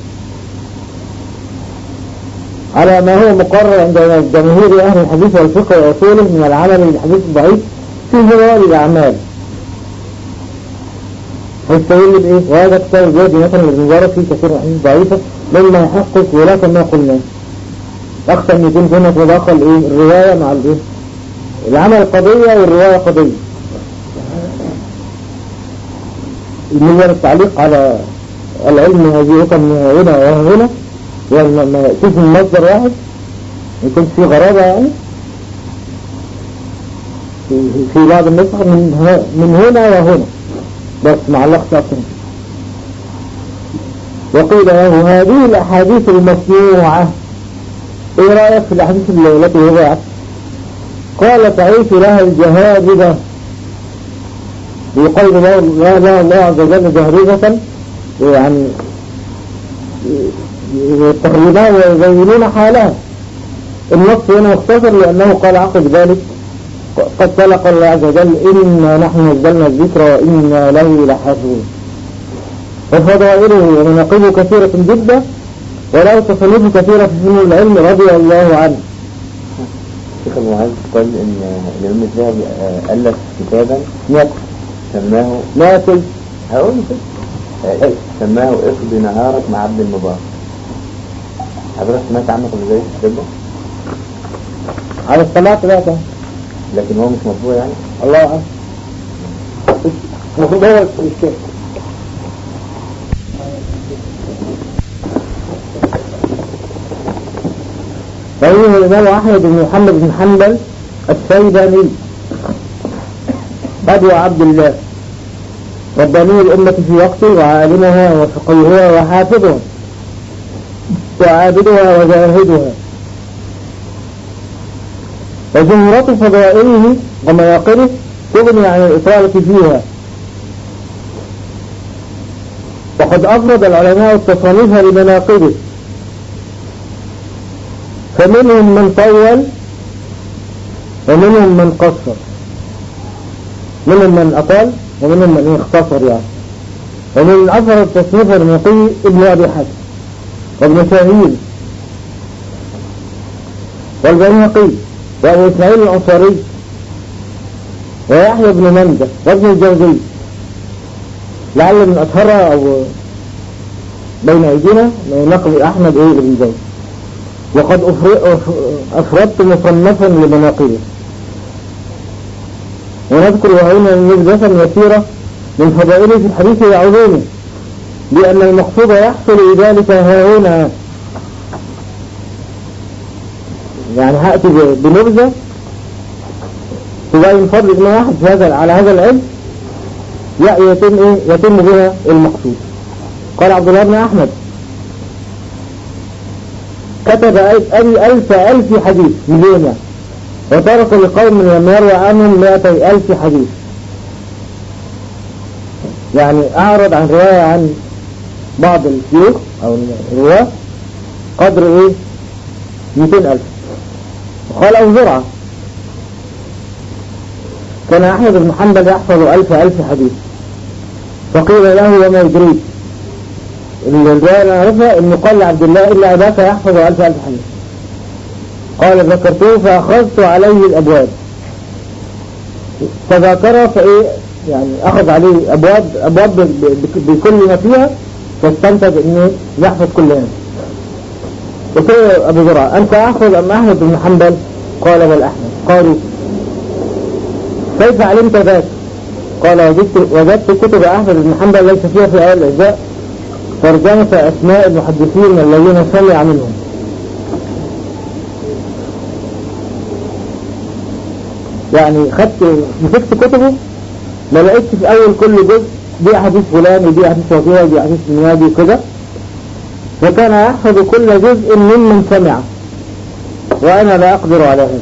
على ما هو مقرر عند جماهير أهل الحديث والفقه وأصوله من العمل بالحديث الضعيف في فضائل الأعمال هيستغل بإيه؟ وهذا كتاب الجهد مثلا المجرد فيه كثير من الحديث ضعيفة مما يحقق ولاة ما قلناه أخشى أن يكون هنا تداخل إيه الرواية مع الإيه العمل قضية والرواية قضية المجرد التعليق على العلم يجيئك من هنا وهنا وما يأتيك من مصدر واحد يكون في غرابة يعني في بعض النسخ من, من هنا وهنا بس معلقش أصلا وقيل له هذه الأحاديث المسموعة ايه رأيك في الأحاديث التي وضعت قال تعيش لها الجهابذة يقال لا لا الله عز وجل جهريزة يعني يتخذونها ويبينون حالها النص هنا مختصر لأنه قال عقب ذلك قد سلق الله عز وجل إنا نحن نزلنا الذكر وإنا له لحافظون وفضائله ومناقبه كثيرة جدا وله تصنيف كثيرة في فنون العلم رضي الله عنه شيخ المعز قال ان الامام الذهبي الف كتابا ناكل سماه ناكل هقول كده سماه اقضي نهارك مع عبد المبارك حضرتك سمعت عنه قبل ذلك الكتاب ده؟ على الصلاة لا ده لكن هو مش مطبوع يعني الله أعلم المفروض هو الشيخ فإنه الإمام أحمد بن محمد بن حنبل السيباني بدو عبد الله رباني الأمة في وقته وعالمها وفقيهها وحافظها وعابدها وزاهدها وجمهورات فضائله ومواقره تغني عن الإطالة فيها وقد أفرد العلماء التصانيف لمناقبه فمنهم من طول ومنهم من قصر منهم من أطال ومنهم من اختصر يعني ومن أثر التصنيف الرمقي ابن أبي حاتم وابن شاهين والبيهقي وأبو إسماعيل الأنصاري ويحيى بن مندة وابن الجوزي لعل من أشهرها أو بين أيدينا نقل أحمد إيه بن زيد وقد أفردت مصنفا لمناقبه ونذكر هنا نبذة يسيرة من فضائله في الحديث وعلومه لأن المقصود يحصل بذلك ها هنا يعني هأتي بنبذة تبين فضل ابن واحد في هذا على هذا العلم يتم ايه يتم بها المقصود قال عبد الله بن احمد كتب أبي ألف ألف حديث مليون يعني وترك لقوم لم يروى عنهم مئتي ألف حديث يعني أعرض عن رواية عن بعض الشيوخ أو الرواة قدر إيه 200 ألف وقال أو زرعة كان أحمد بن حنبل يحفظ ألف ألف حديث فقيل له وما يدريك الرواية اللي نعرفها انه قال لعبد الله الا اباك يحفظ الف الف حديث قال ذكرته فاخذت عليه الابواب تذاكر فايه يعني اخذ عليه ابواب ابواب بكل ما فيها فاستنتج انه يحفظ كل هذا قلت له ابو زرعه انت احفظ ام احمد بن حنبل قال بل احمد قالوا كيف علمت ذلك قال وجدت وجدت كتب احمد بن حنبل ليس فيها في اول الاجزاء ترجمة أسماء المحدثين الذين سمع منهم يعني خدت مسكت كتبه ما لقيتش في أول كل جزء دي أحاديث فلان ودي أحاديث وفيها ودي أحاديث من كده فكان يحفظ كل جزء ممن سمع وأنا لا أقدر على هذا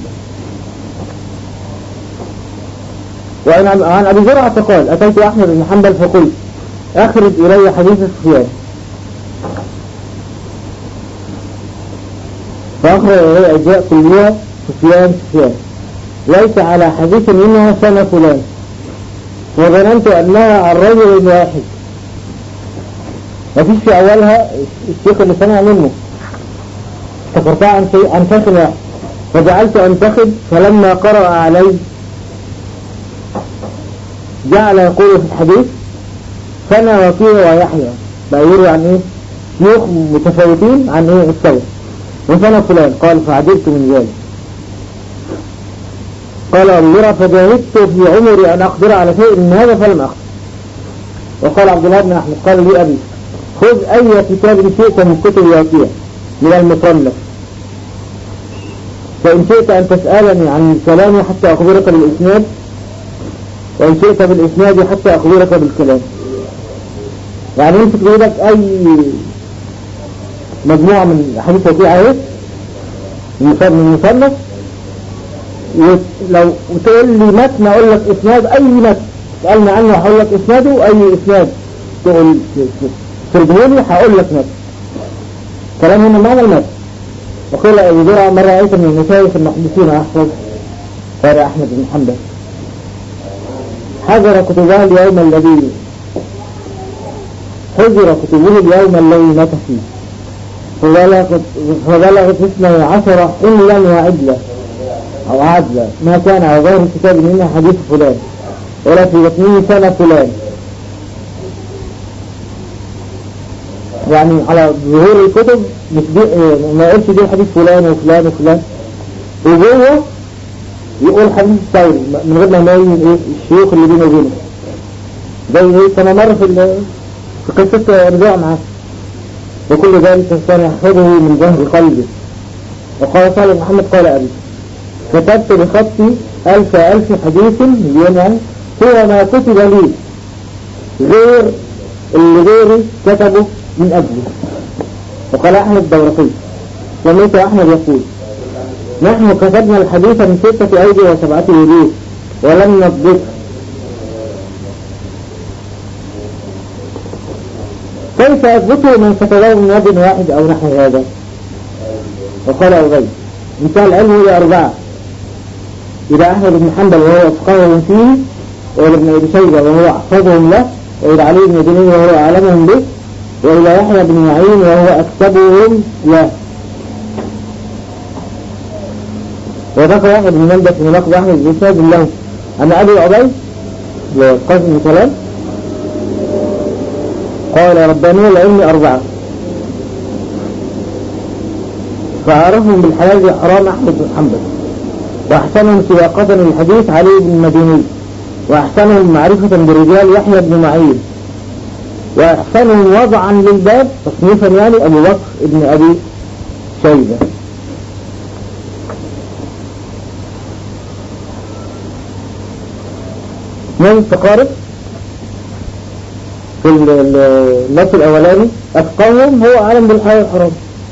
وأنا عن أبي زرعة قال أتيت أحمد بن حنبل فقلت أخرج إلي حديث سفيان فأخرج إلي أجزاء كلها سفيان سفيان ليس على حديث منها سنة فلان وظننت أنها عن رجل واحد ما فيش في أولها الشيخ اللي سمع منه افتكرتها عن عن شيخ واحد فجعلت أنتخب فلما قرأ علي جعل يقول في الحديث سنة وكيع ويحيى بقى يروي عن ايه شيوخ متفاوتين عن ايه السوء وسنة فلان قال فعجبت من ذلك قال أبو فجاهدت في عمري أن أقدر على شيء من هذا فلم أقدر وقال عبد الله بن أحمد قال لي أبي خذ أي كتاب شئت من كتب الواقية من المصنف فإن شئت أن تسألني عن الكلام حتى أخبرك بالإسناد وإن شئت بالإسناد حتى أخبرك بالكلام يعني انت بإيدك أي مجموعة من حديث وفيها ايه من المصنف ولو وتقول لي متن اقول لك اسناد اي متن تسألني عنه هقول لك اسناده اي اسناد تقول ترجمه لي هقول لك متن كلام هنا معنى المتن وقيل ابو زرع مرة رأيت من المشايخ المحدثين احفظ قال احمد بن حنبل حذر كتبها اليوم الذي حذر كتبه اليوم الذي مات فيه فبلغت, فبلغت اثنى عشر إلا وعدلة أو عدلة ما كان على ظاهر الكتاب منها حديث فلان ولا في بطنه سنة فلان يعني على ظهور الكتب مش دي ما يقولش دي حديث فلان وفلان وفلان وجوه يقول حديث الثوري من غير ما يبين ايه الشيوخ اللي بينه وبينه زي ايه كما مر في في قصة رجوع معاه وكل ذلك كان يحفظه من ظهر قلبه وقال صالح محمد قال أبي كتبت بخطي ألف ألف حديث مليون يعني هو ما كتب لي غير اللي غيري كتبه من أجله وقال أحمد الدورقي سميت أحمد يقول نحن كتبنا الحديث من ستة أيدي وسبعة وجوه ولم نضبط كيف أثبته من كتبه من يد واحد أو نحو هذا وقال أبي مثال العلم إلى أربعة إلى أحمد بن حنبل وهو أفقههم فيه وإلى ابن أبي شيبة وهو أحفظهم له وإلى علي بن دينين وهو أعلمهم به وإلى يحيى بن معين وهو أكتبهم له وذكر يحيى بن مندة في نقد أحمد بن سعد له أن أبي عبيد وقاسم كلام قال رباني العلم أربعة فعرفهم بالحلال والحرام أحمد بن حنبل وأحسنهم سياقة للحديث علي بن المديني وأحسنهم معرفة بالرجال يحيى بن معين وأحسنهم وضعا للباب تصنيفا يعني أبو بكر بن أبي شيبة من تقارب في النص الأولاني أفقههم هو عالم بالحلال والحرام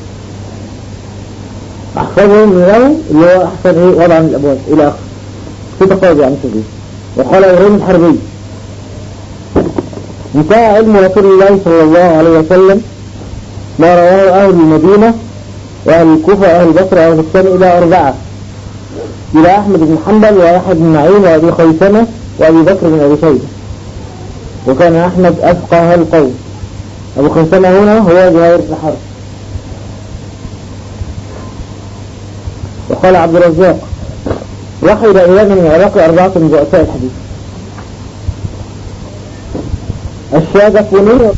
أحفظهم له اللي هو أحسن إيه وضعا للأبواب إلى آخر في تقارب يعني كبير وقال إبراهيم الحربي انتهى علم رسول الله صلى الله عليه وسلم ما رواه أهل المدينة وأهل الكوفة وأهل البصرة وأهل الشام إلى أربعة إلى أحمد بن حنبل وأحمد بن معين وأبي خيثمة وأبي بكر بن أبي شيبة وكان أحمد أفقه القوم أبو خيثمة هنا هو زهير بن حرب وقال عبد الرزاق وحي إلينا من العراق أربعة من رؤساء الحديث الشاذقوني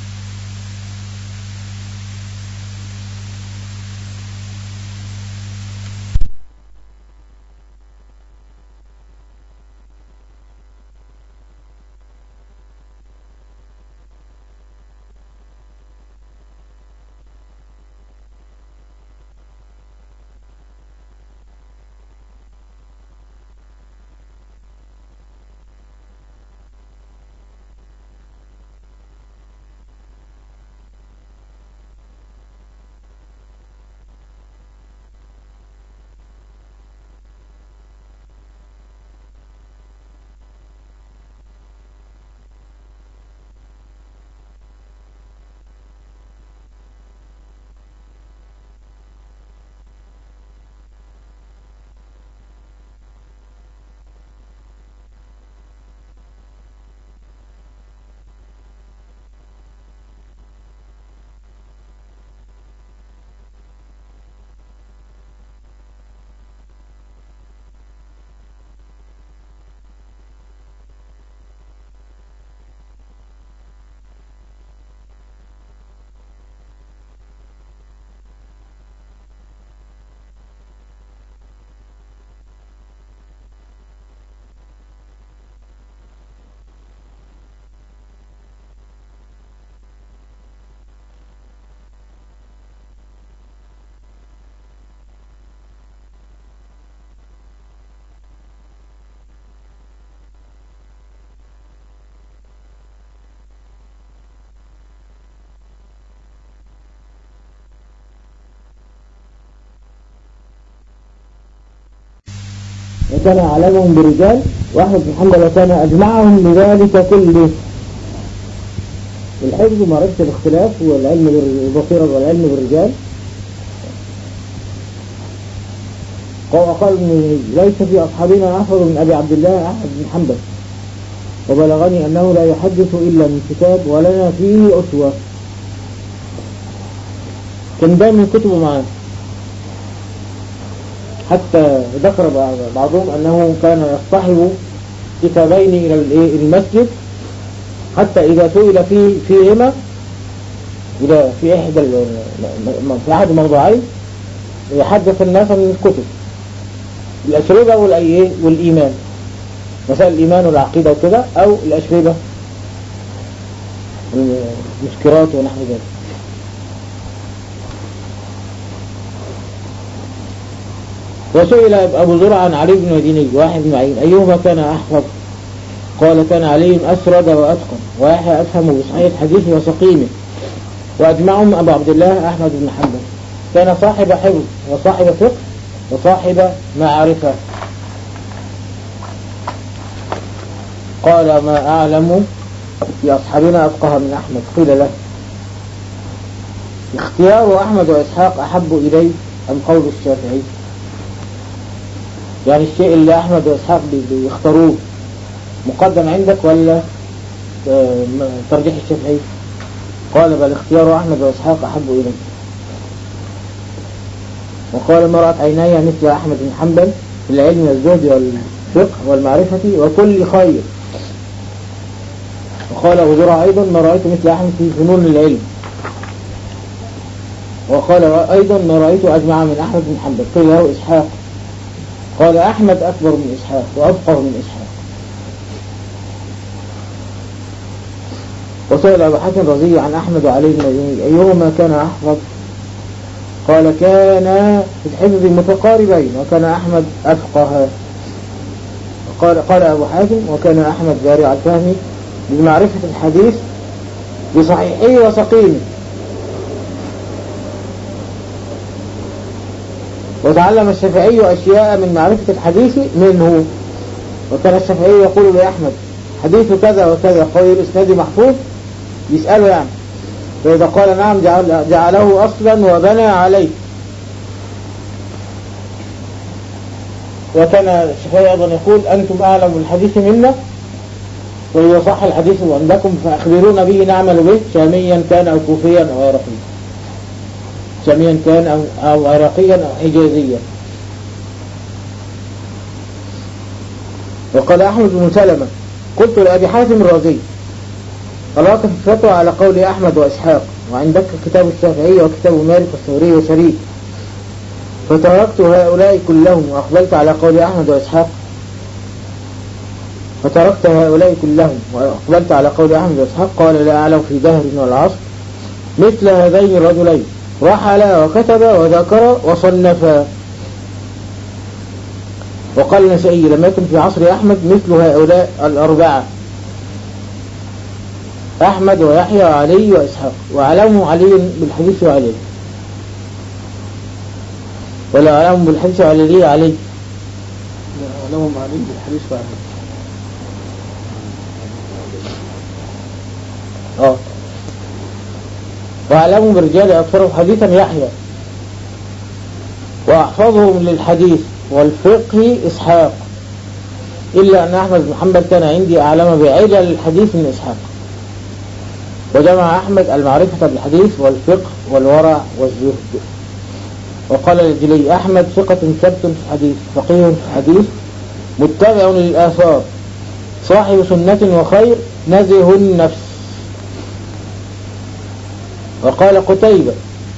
وكان أعلمهم برجال وأحمد بن حنبل وكان أجمعهم لذلك كله الحفظ ما رأيت الاختلاف والعلم بالبصيرة والعلم بالرجال وقال ليس في أصحابنا أحفظ من أبي عبد الله أحمد بن حنبل وبلغني أنه لا يحدث إلا من كتاب ولنا فيه أسوة كان دايما كتبه معاه حتى ذكر بعضهم أنه كان يصطحب كتابين إلى المسجد حتى إذا سئل في فيهما إذا في إحدى في أحد الموضوعين يحدث الناس من الكتب الأشربة والإيمان مسائل الإيمان والعقيدة وكذا أو الأشربة المسكرات ونحو ذلك وسئل أبو زرع عن علي بن مديني واحد بن معين أيهما كان أحفظ قال كان علي أسرد وأتقن ويحيى أفهم بصحيح حديثه وسقيمه وأجمعهم أبو عبد الله أحمد بن حنبل كان صاحب حفظ وصاحب فقه وصاحب معرفة قال ما أعلم في أصحابنا أفقه من أحمد قيل له اختيار أحمد وإسحاق أحب إليه أم قول الشافعي يعني الشيء اللي أحمد وإسحاق بيختاروه مقدم عندك ولا آه، ترجيح الشافعي قال بل اختيار أحمد وإسحاق أحب إليه وقال ما رأت عيني مثل أحمد بن حنبل في العلم والزهد والفقه والمعرفة وكل خير وقال أبو زرع أيضا ما رأيت مثل أحمد في فنون العلم وقال أيضا ما رأيت أجمع من أحمد بن حنبل قيل له إسحاق قال أحمد أكبر من إسحاق وأفقه من إسحاق وسئل أبو حسن رضي عن أحمد وعلي بن المديني أيهما كان أحفظ قال كان في الحفظ متقاربين وكان أحمد أفقه قال قال أبو حاتم وكان أحمد بارع الفهم بمعرفة الحديث بصحيحه وسقيمه وتعلم الشافعي أشياء من معرفة الحديث منه وكان الشافعي يقول لأحمد حديث كذا وكذا قوي الإسناد محفوظ يسأله يعني فإذا قال نعم جعل جعله أصلا وبنى عليه وكان الشافعي أيضا يقول أنتم أعلم بالحديث منا وإذا صح الحديث عندكم فأخبرونا به نعمل به شاميا كان أو كوفيا أو عراقيا شاميا كان أو, أو عراقيا أو حجازيا وقال أحمد بن سلمة قلت لأبي حاتم الرازي قرأت في الفتوى على قول أحمد وإسحاق وعندك كتاب الشافعي وكتاب مالك والثوري وشريك فتركت هؤلاء كلهم وأقبلت على قول أحمد وإسحاق فتركت هؤلاء كلهم وأقبلت على قول أحمد وإسحاق قال لا أعلم في دهر والعصر مثل هذين الرجلين رحل وكتب وذكر وصنف وقال النسائي لم يكن في عصر أحمد مثل هؤلاء الأربعة أحمد ويحيى وعلي وإسحاق وعلمه علي بالحديث وعلي ولا علمهم بالحديث وعلي علي علمهم علي بالحديث وعلي اه وأعلمهم بالرجال أكثرهم حديثا يحيى وأحفظهم للحديث والفقه إسحاق إلا أن أحمد بن محمد كان عندي أعلم بعلل الحديث من إسحاق وجمع أحمد المعرفة بالحديث والفقه والورع والزهد وقال الجلي أحمد ثقة ثبت في الحديث فقيه في الحديث متبع للآثار صاحب سنة وخير نزه النفس وقال قتيبة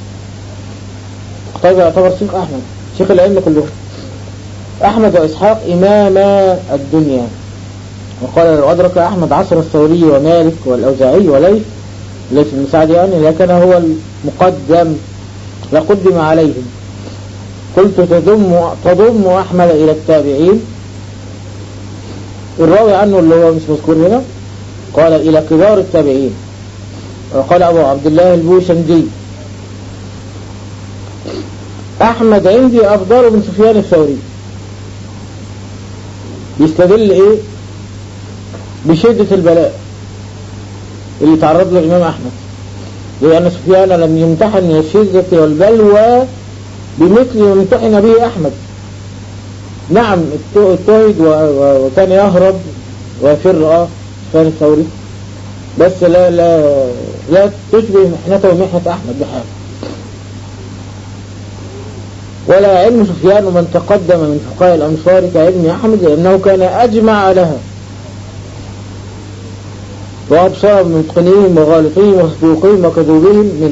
قتيبة يعتبر شيخ أحمد شيخ العلم كله أحمد وإسحاق إماما الدنيا وقال لو أدرك أحمد عصر الثوري ومالك والأوزاعي وليث ليس بن سعد يعني لكن هو المقدم لقدم عليهم قلت تضم تضم أحمد إلى التابعين الراوي عنه اللي هو مش مذكور هنا قال إلى كبار التابعين وقال أبو عبد الله البوشندي أحمد عندي أفضل من سفيان الثوري يستدل إيه بشدة البلاء اللي تعرض له الإمام أحمد لأن سفيان لم يمتحن من الشدة والبلوى بمثل ما امتحن به أحمد نعم اجتهد وكان يهرب ويفر اه سفيان الثوري بس لا لا لا تشبه محنته ومحنة أحمد بحال ولا علم سفيان من تقدم من فقهاء الأمصار كعلم أحمد لأنه كان أجمع لها وأبصر من متقنيهم وغالطيهم وصدوقهم وكذوبهم منه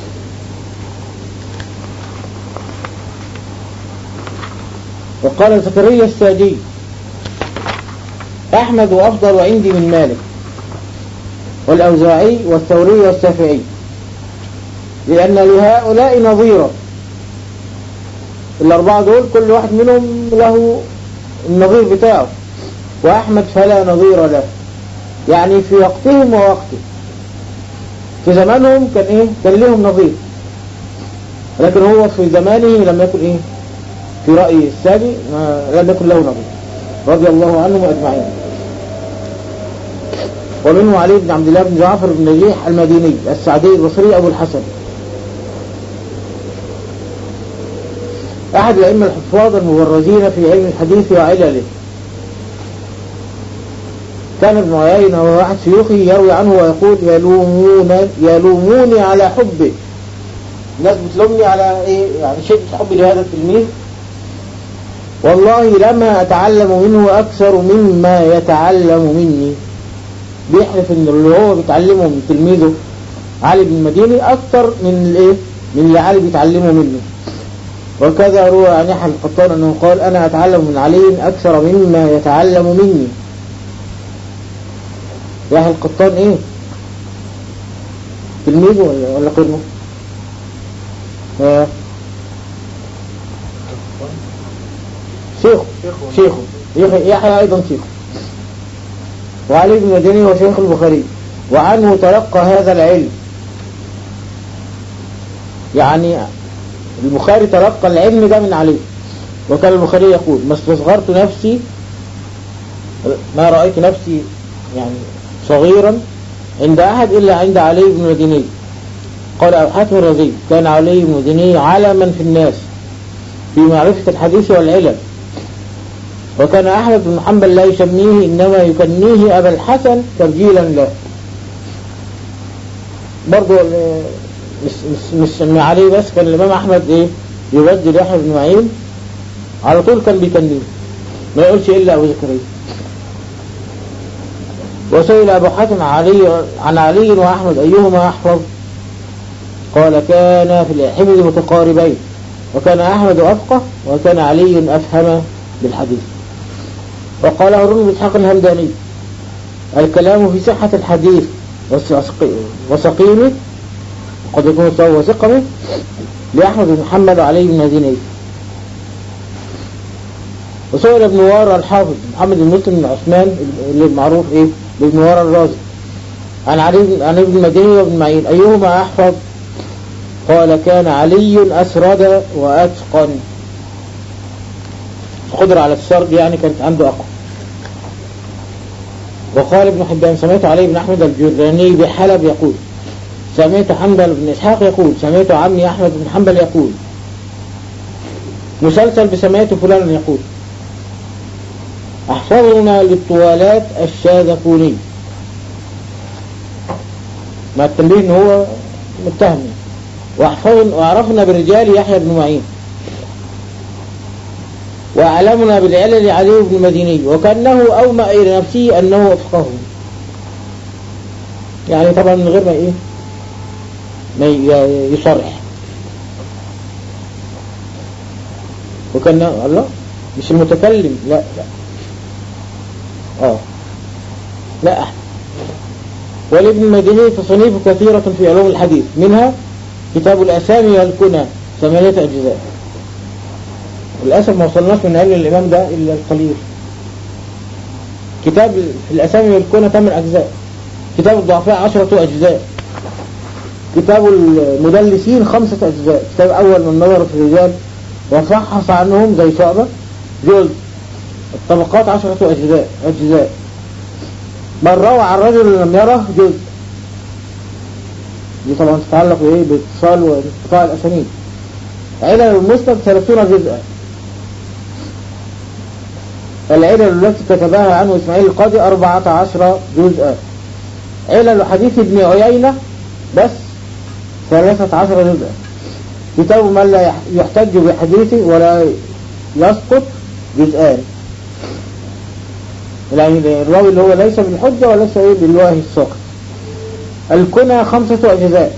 وقال زكريا السادي أحمد أفضل عندي من مالك والأوزاعي والثوري والشافعي لأن لهؤلاء نظيرا الأربعة دول كل واحد منهم له النظير بتاعه وأحمد فلا نظير له يعني في وقتهم ووقته في زمانهم كان ايه كان لهم نظير لكن هو في زمانه لم يكن ايه في رأي السابي ما لم يكن له نظير رضي الله عنهم أجمعين ومنه علي بن عبد الله بن جعفر بن نجيح المديني السعدي البصري أبو الحسن أحد الأئمة الحفاظ المبرزين في علم الحديث وعلله كان ابن عيينة وهو واحد شيوخه يروي عنه ويقول يلومون يلوموني على حبه الناس بتلومني على ايه يعني شدة حبي لهذا التلميذ والله لما أتعلم منه أكثر مما يتعلم مني بيحلف ان اللي هو بيتعلمه من تلميذه علي بن المديني أكثر من الايه من اللي علي بيتعلمه منه وكذا روى عن يحيى القطان أنه قال أنا أتعلم من علي أكثر مما يتعلم مني يحيى القطان إيه تلميذه ولا ولا قرنه آه. شيخه شيخه يحيى يحيى أيضا شيخه وعلي بن المديني هو شيخ البخاري وعنه تلقى هذا العلم يعني البخاري تلقى العلم ده من علي وكان البخاري يقول ما استصغرت نفسي ما رأيت نفسي يعني صغيرا عند أحد إلا عند علي بن المديني قال أبو حاتم الرزي كان علي بن المديني علما في الناس في معرفة الحديث والعلم وكان أحمد بن حنبل لا يسميه إنما يكنيه أبا الحسن تبجيلا له برضو مش مش مش من عليه بس كان الإمام أحمد إيه يبدل يحيى بن معين على طول كان بيكنيه ما يقولش إلا أبو زكريا وسئل أبو حاتم علي عن علي وأحمد أيهما أحفظ قال كان في الحفظ متقاربين وكان أحمد أفقه وكان علي أفهم بالحديث وقال هارون بن إسحاق الهمداني الكلام في صحة الحديث وسقيمه قد يكون سوى وسقمه لأحمد بن محمد وعلي بن هديني وسئل ابن وار الحافظ محمد بن مسلم بن عثمان اللي المعروف ايه بابن وار الرازي عن علي عن ابن مديني وابن معين ايهما احفظ قال كان علي اسرد واتقن القدرة على السرد يعني كانت عنده اقوى وقال ابن حبان سمعت علي بن احمد الجراني بحلب يقول سمعت حنبل بن اسحاق يقول سمعت عمي احمد بن حنبل يقول مسلسل بسمعت فلان يقول احفظنا للطوالات الشاذقوني مع التنبيه ان هو متهم واحفظنا واعرفنا بالرجال يحيى بن معين واعلمنا بالعلل علي بن المديني وكانه اومأ الى نفسه انه افقه يعني طبعا من غير ما ايه ما يصرح وكان الله مش المتكلم لا لا اه لا أحد ولابن المديني تصنيف كثيرة في علوم الحديث منها كتاب الأسامي والكنى ثمانية أجزاء للأسف ما وصلناش من علم الإمام ده إلا القليل كتاب في الأسامي والكنى ثمان أجزاء كتاب الضعفاء عشرة أجزاء كتاب المدلسين خمسة أجزاء كتاب أول من نظر في الرجال وفحص عنهم زي شعبة جزء الطبقات عشرة أجزاء أجزاء من روى عن رجل لم يره جزء دي طبعا تتعلق بإيه باتصال وانقطاع الأسانيد علل المسند ثلاثون جزءا العلل التي كتبها عنه إسماعيل القاضي أربعة عشر جزءا علل حديث ابن عيينة بس ثلاثة عشر جزءا كتاب من لا يحتج بحديثه ولا يسقط جزءان يعني الراوي اللي هو ليس بالحجة وليس ايه بالواهي الساقط الكنى خمسة أجزاء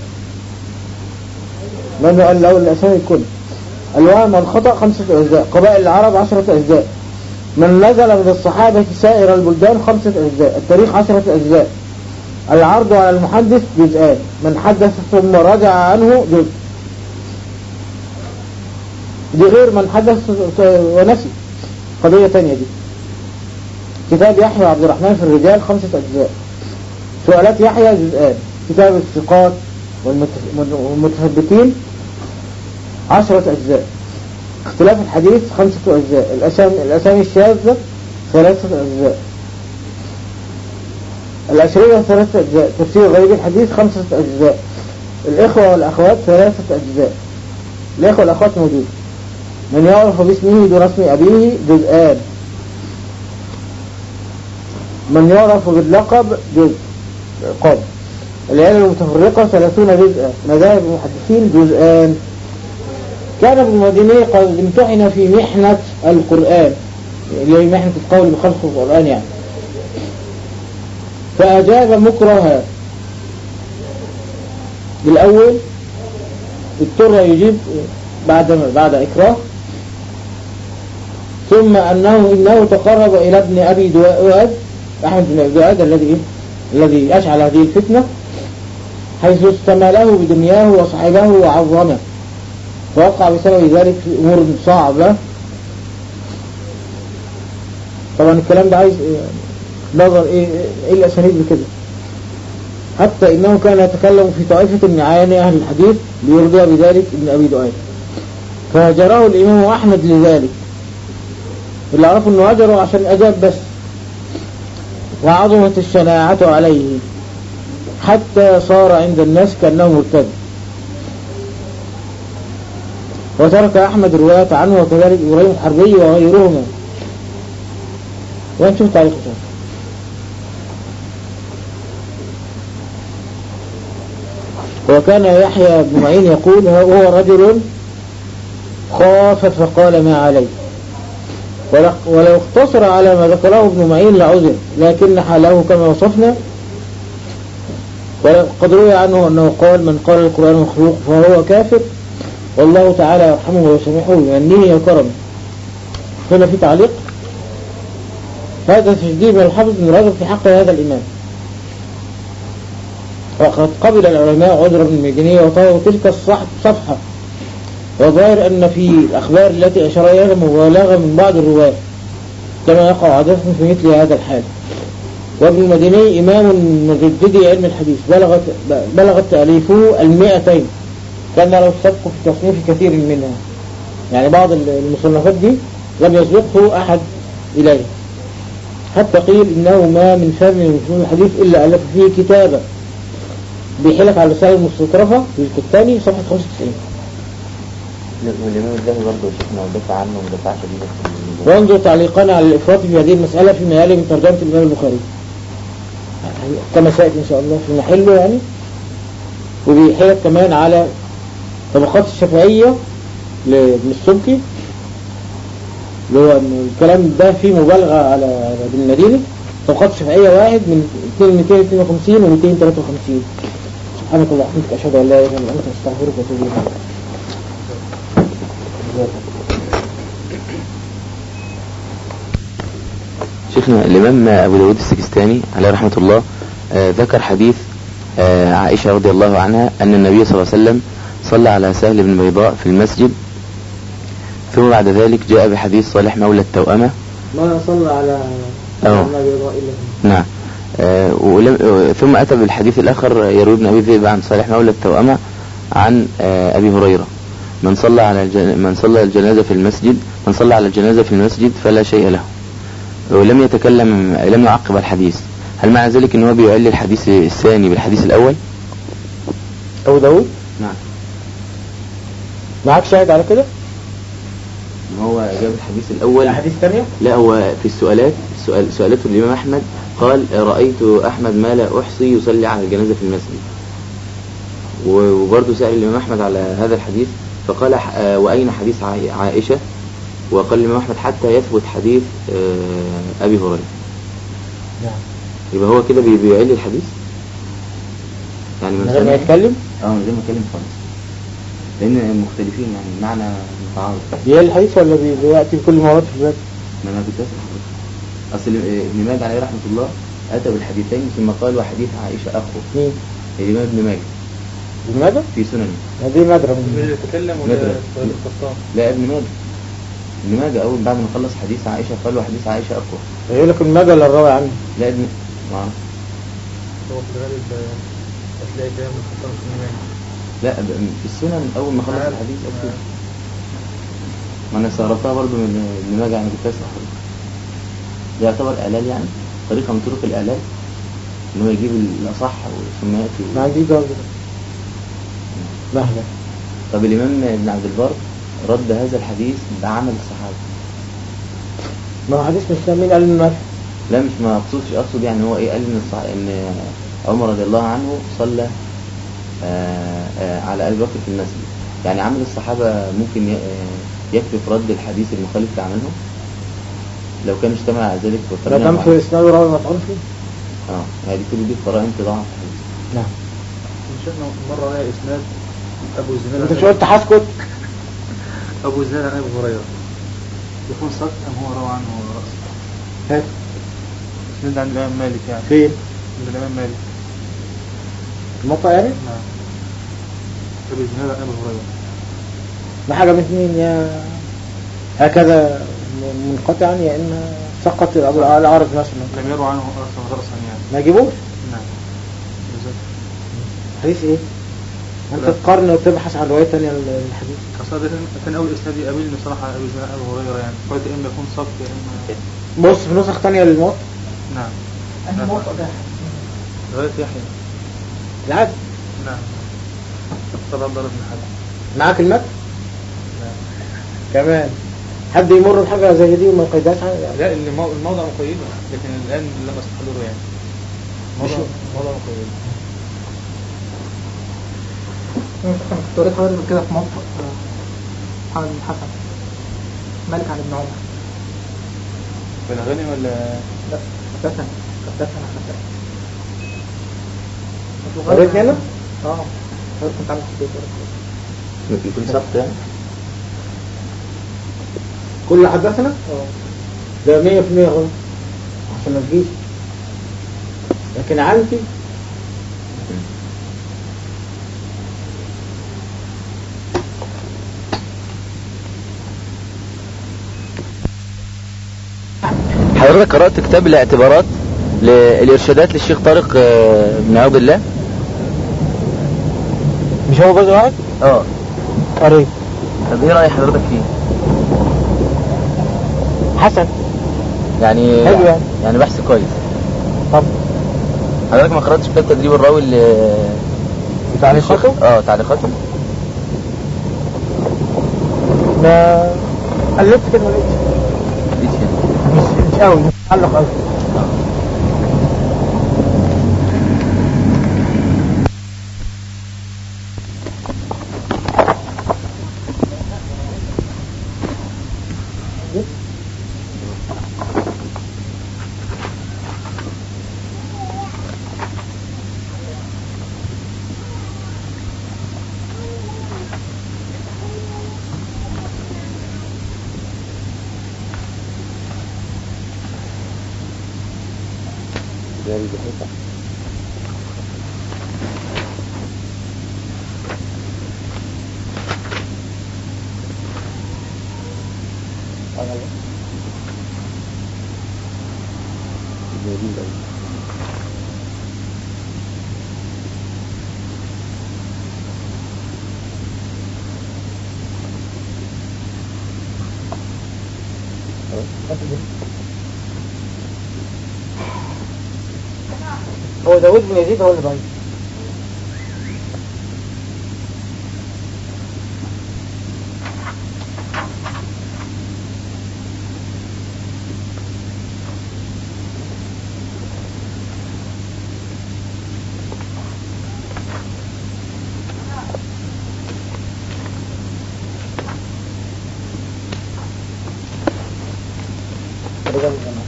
من قال له الأسامي الكنى الوهم والخطأ خمسة أجزاء قبائل العرب عشرة أجزاء من نزل من الصحابة سائر البلدان خمسة أجزاء التاريخ عشرة أجزاء العرض على المحدث جزءان من حدث ثم رجع عنه جزء دي غير من حدث ونسي قضية تانية دي كتاب يحيى عبد الرحمن في الرجال خمسة أجزاء سؤالات يحيى جزءان كتاب الثقات والمت- والمتثبتين عشرة أجزاء اختلاف الحديث خمسة أجزاء الأسامي, الأسامي الشاذة ثلاثة أجزاء الأشرية ثلاثة أجزاء تفسير غريب الحديث خمسة أجزاء الإخوة والأخوات ثلاثة أجزاء الإخوة والأخوات موجود من يعرف باسمه دون اسم أبيه جزءان من يعرف باللقب جزء قاب العيال المتفرقة ثلاثون جزءا مذاهب المحدثين جزءان كان ابن المديني قد امتحن في محنة القرآن اللي هي محنة القول بخلق القرآن يعني فأجاب مكرها بالأول اضطر يجيب بعد بعد إكراه ثم أنه إنه تقرب إلى ابن أبي دواد أحمد بن أبي دواد الذي إيه؟ الذي أشعل هذه الفتنة حيث استماله بدنياه وصحبه وعظمه فوقع بسبب ذلك في أمور صعبة طبعا الكلام ده عايز إيه؟ نظر إيه, إيه الأسانيد بكده حتى إنه كان يتكلم في طائفة من عيان أهل الحديث ليرضي بذلك ابن أبي دؤاد فهجره الإمام أحمد لذلك اللي عرفوا أنه هجره عشان أجاب بس وعظمت الشناعة عليه حتى صار عند الناس كأنه مرتد وترك أحمد الرواية عنه وكذلك إبراهيم الحربي وغيرهما وين شوف تعليق الشيخ وكان يحيى بن معين يقول هو رجل خاف فقال ما عليه ولو اقتصر على ما ذكره ابن معين لعذر لكن حاله كما وصفنا وقد روي عنه أنه قال من قال القرآن مخلوق فهو كافر والله تعالى يرحمه ويسامحه بمنه وكرمه هنا في تعليق هذا تشديد من الحافظ بن رجب في حق هذا الإمام وقد قبل العلماء عذر بن المدينية وطلبوا تلك الصفحة وظاهر أن في الأخبار التي أشار إليها مبالغة من بعض الرواة كما يقع عادة في مثل هذا الحال وابن المديني إمام من مجددي علم الحديث بلغت, بلغت تأليفه المئتين كان له السبق في تصنيف كثير منها يعني بعض المصنفات دي لم يسبقه أحد إليه حتى قيل إنه ما من فهم من فنون الحديث إلا ألف فيه كتابة بيحلك على الرسالة المستطرفة في الكتاني صفحة 95 والإمام الذهبي برضه شيخنا ودافع عنه ودافع شديدا وانظر تعليقنا على الإفراط في هذه المسألة فيما يلي من ترجمة الإمام البخاري كما سيأتي إن شاء الله في محله يعني وبيحلك كمان على طبقات الشافعية لابن السبكي اللي هو إن الكلام ده فيه مبالغة على على ابن المديني طبقات الشافعية واحد من 252 و 253 سبحانك اللهم وبحمدك أشهد أن لا إله إلا أنت أستغفرك وأتوب إليك شيخنا الإمام أبو داود السجستاني عليه رحمة الله آه ذكر حديث آه عائشة رضي الله عنها أن النبي صلى الله عليه وسلم صلى على سهل بن بيضاء في المسجد ثم بعد ذلك جاء بحديث صالح مولى التوأمة ما صلى على أوه. النبي إلا نعم آه ولم آه ثم أتى بالحديث الآخر يروي ابن أبي ذئب عن صالح مولى التوأمة عن آه أبي هريرة من صلى على الجن... من صلى الجنازة في المسجد من صلى على الجنازة في المسجد فلا شيء له ولم يتكلم لم يعقب الحديث هل معنى ذلك ان هو بيعل الحديث الثاني بالحديث الاول أبو داود نعم معاك شاهد على كده هو جاب الحديث الاول أحاديث ثانية لا هو في السؤالات السؤال سؤالته الامام احمد قال رأيت احمد ما لا احصي يصلي على الجنازة في المسجد وبرضه سأل الامام احمد على هذا الحديث فقال آه واين حديث عائشة وقال الإمام أحمد حتى يثبت حديث آه أبي هريرة نعم يبقى هو كده بيعل الحديث يعني من غير ما يتكلم اه من غير ما يتكلم خالص لأن مختلفين يعني المعنى متعارض بيقل الحديث ولا بي- بيأتي بكل مرات في الباب ما أنا كنت أسأل حضرتك. أصل ابن ماجه عليه رحمة الله أتى بالحديثين ثم قال وحديث عائشة أخو مين؟ الإمام ابن ماجه ابن ماجه؟ في سننه هذه نادرة من من اللي تكلم ولا ندرة. ولا القطان لا ابن ماجه ابن ماجه أول بعد ما خلص حديث عائشة قال وحديث عائشة أخو يقول لك ابن ماجه ولا الراوي عنه لا ابن ما أعرف. هو في الغالب هتلاقي كلام من خطاب الإمام لا ب- في السنن اول ما خلص عارف. الحديث اكتب ما انا استغربتها برضو من ابن ماجه يعني كنت اسال حضرتك ده يعتبر اعلال يعني طريقه من طرق الاعلال ان هو يجيب الاصح ثم ياتي ما عندي جواب ده مهلا طب الامام ابن عبد البر رد هذا الحديث بعمل الصحابه ما هو حديث مش مين قال انه ملح لا مش ما اقصدش اقصد يعني هو ايه قال ان الصح... ان عمر رضي الله عنه صلى آه آه على ابي بكر في المسجد يعني عمل الصحابه ممكن ي- آه، يكفي في رد الحديث المخالف لعملهم لو كان اشتمل على ذلك لو والطريقة كان مع- في اسناد راوي مطعون فيه اه هذه كل دي قرائن تضاعف الحديث نعم شفنا مرة على إسناد أبو زناد انت عن مش قلت هسكت أبو زناد عن أبي هريرة يكون صدق أم هو روى عنه رأسه هات إسناد عن الإمام مالك يعني فين عند الإمام مالك الموقع يعني نعم أبي زناد عن أبي هريرة ده حاجة من اتنين يا هكذا م- منقطعا يا اما سقط ابو العارض مثلا لم يروى عنه رأسا رأسا يعني ما يجيبوش نعم بالظبط حديث ايه انت لا. تقارن وتبحث عن رواية تانية للحديث أصلا ده كان- كان أول إسناد يقابلني صراحة أبي زناد عن أبي هريرة يعني قلت يا إما يكون صدق يا إما بص في نسخ تانية للموت نعم أنا موت ده رواية يحيى العادي نعم طبعا ضرب من حد معاك المتن نعم كمان حد يمر بحاجة زي دي وما يقيدهاش عنها لا المو- الموضع مقيدة لكن الآن لم أستحضره يعني موضع مش- موضع مقيدة كنت قريت حوالي من كده في موقف محمد بن حسن مالك عن ابن عمر في الأغاني ولا لا حدثنا حدثنا حدثنا قريت هنا؟ اه قريت كنت عامل في البيت يكون سقط يعني كل حدثنا اه ده 100% غلط عشان ما تجيش لكن عنتي حضرتك قرأت كتاب الاعتبارات للإرشادات للشيخ طارق آه، بن عبد الله مش هو جزء واحد؟ اه قريت طب ايه رأي حضرتك فيه حسن يعني حلو يعني. يعني بحث كويس طب حضرتك ما قرأتش كتاب تدريب الراوي اللي تعليقاته؟ اه تعليقاته ما قلبت كده ما لقيتش ليش يعني مش مش قوي مش متعلق قوي جاري بحيث جميل أوي. هو داود بن يزيد هو اللي ضعيف رجال الجماعة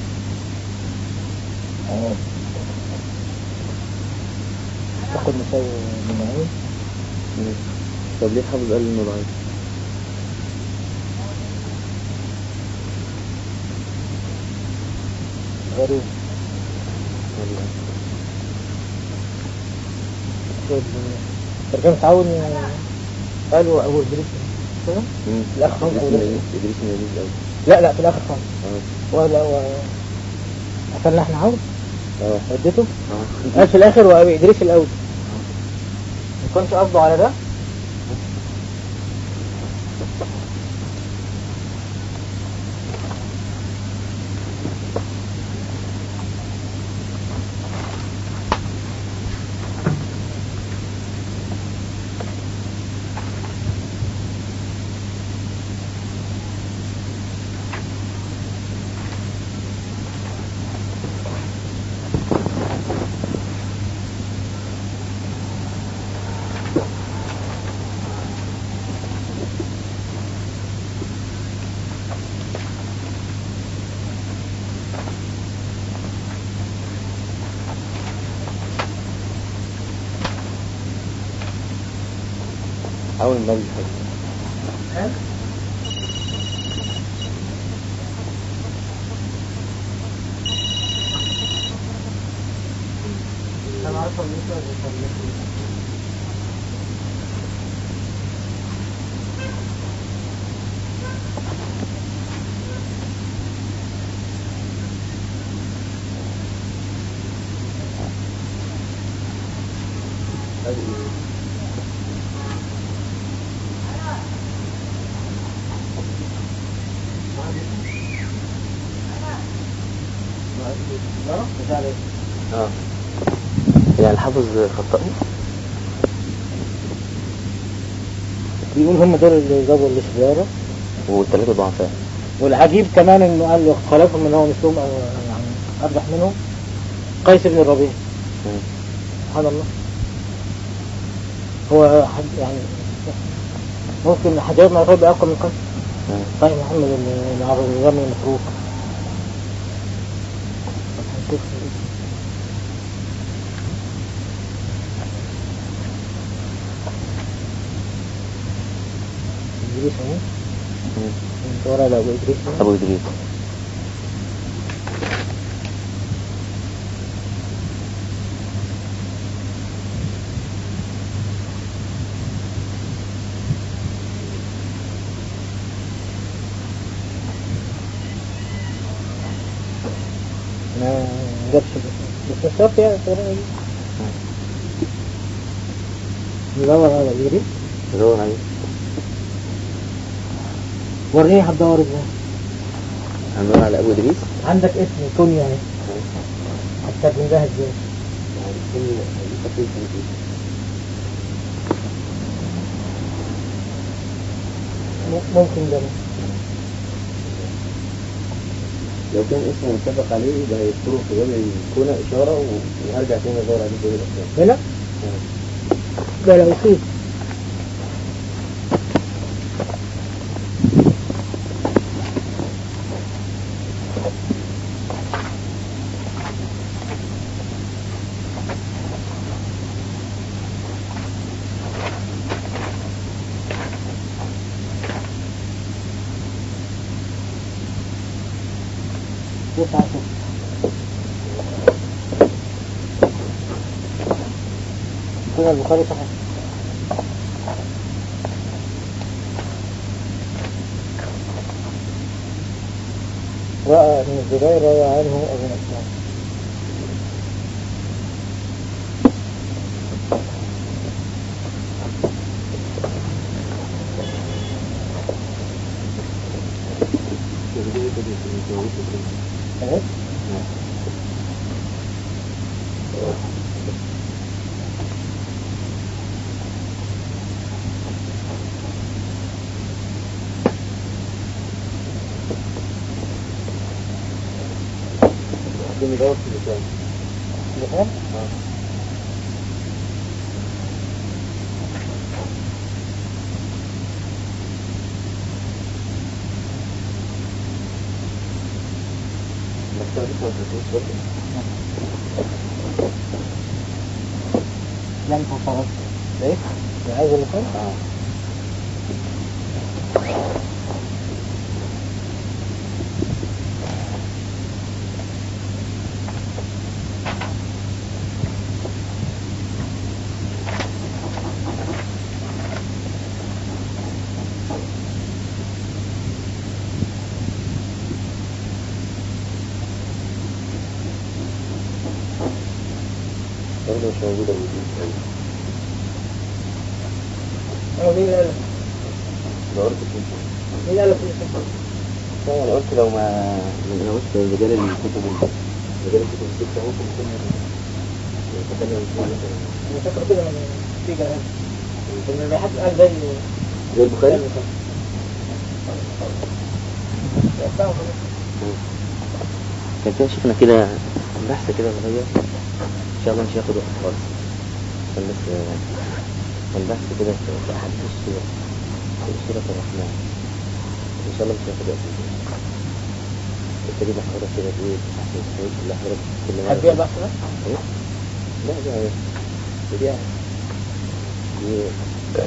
تاخد مساوي من معين ماشي. طب ليه حافظ قال انه ضعيف غريب والله. ترجمة تعاون قالوا أبو إدريس كده؟ مم. الأخ خالص إدريس أبو بن إدريس. يزيد- إدريس بن يزيد أوي. لا لا في الآخر خالص اه ولا و قفلنا احنا عاوز اه وديته اه قال في الآخر وأبي إدريس الأول ما كنتش قصده على ده حاول النبي حاجة انا عارفه ان انت اه يعني الحافظ خطأني بيقول هم دول اللي جابوا الاستدارة والثلاثة ضعفاء والعجيب كمان انه قال له خلفهم ان هو مثلهم او يعني ارجح منهم قيس بن الربيع مم. سبحان الله هو حد يعني ممكن حجاج ما يقول بأقوى من قيس مم. طيب محمد العربي متروك هنشوف إدريس اهو مم. انت ورا لو إدريس اهو. أبو إدريس ما جابش بس مش شرط يعني تقريبا دي ندور على إدريس دور عليه وريني هتدور ازاي هندور على أبو إدريس عندك اسم كونيا اهي هتستخدم ده ازاي م- ممكن ده لو كان اسمه متفق عليه يبقى هيذكره في باب الكونة إشارة و- وهرجع تاني أدور عليه في باب الأسماء هنا ده لا يصيب تسعة ستة كده البخاري صحيح رأى ابن الزبير روى عنه أبو مسعود إيه؟ عشان يدور في اللسان بخير؟ بس تعرف ما تنسوش برضه لم تصرف ايه؟ عايز اللي كان؟ اه برضه مش موجودة أبو إدريس أوي هو مين قال لو قلت كنت مين قال كل شيء لا انا قلت لو ما انا قلت رجال الكتب رجال الكتب الستة ممكن يكون يتكلم فيها مثلا انا فاكر كده من في كلام ان ما حد قال زي زي البخاري كان فيها شيخنا كده بحث كده صغير ان شاء الله مش هياخد وقت خالص كان بس آه، كان بحث كده في في احاديث السورة في سورة الرحمن ان شاء الله مش هياخد وقت كتير انت كده حضرتك كده ايه تحت الصوت اللي حضرتك كل مرة حد بيها بحث ده؟ إيه؟ لا دي عادي. دي عادي. دي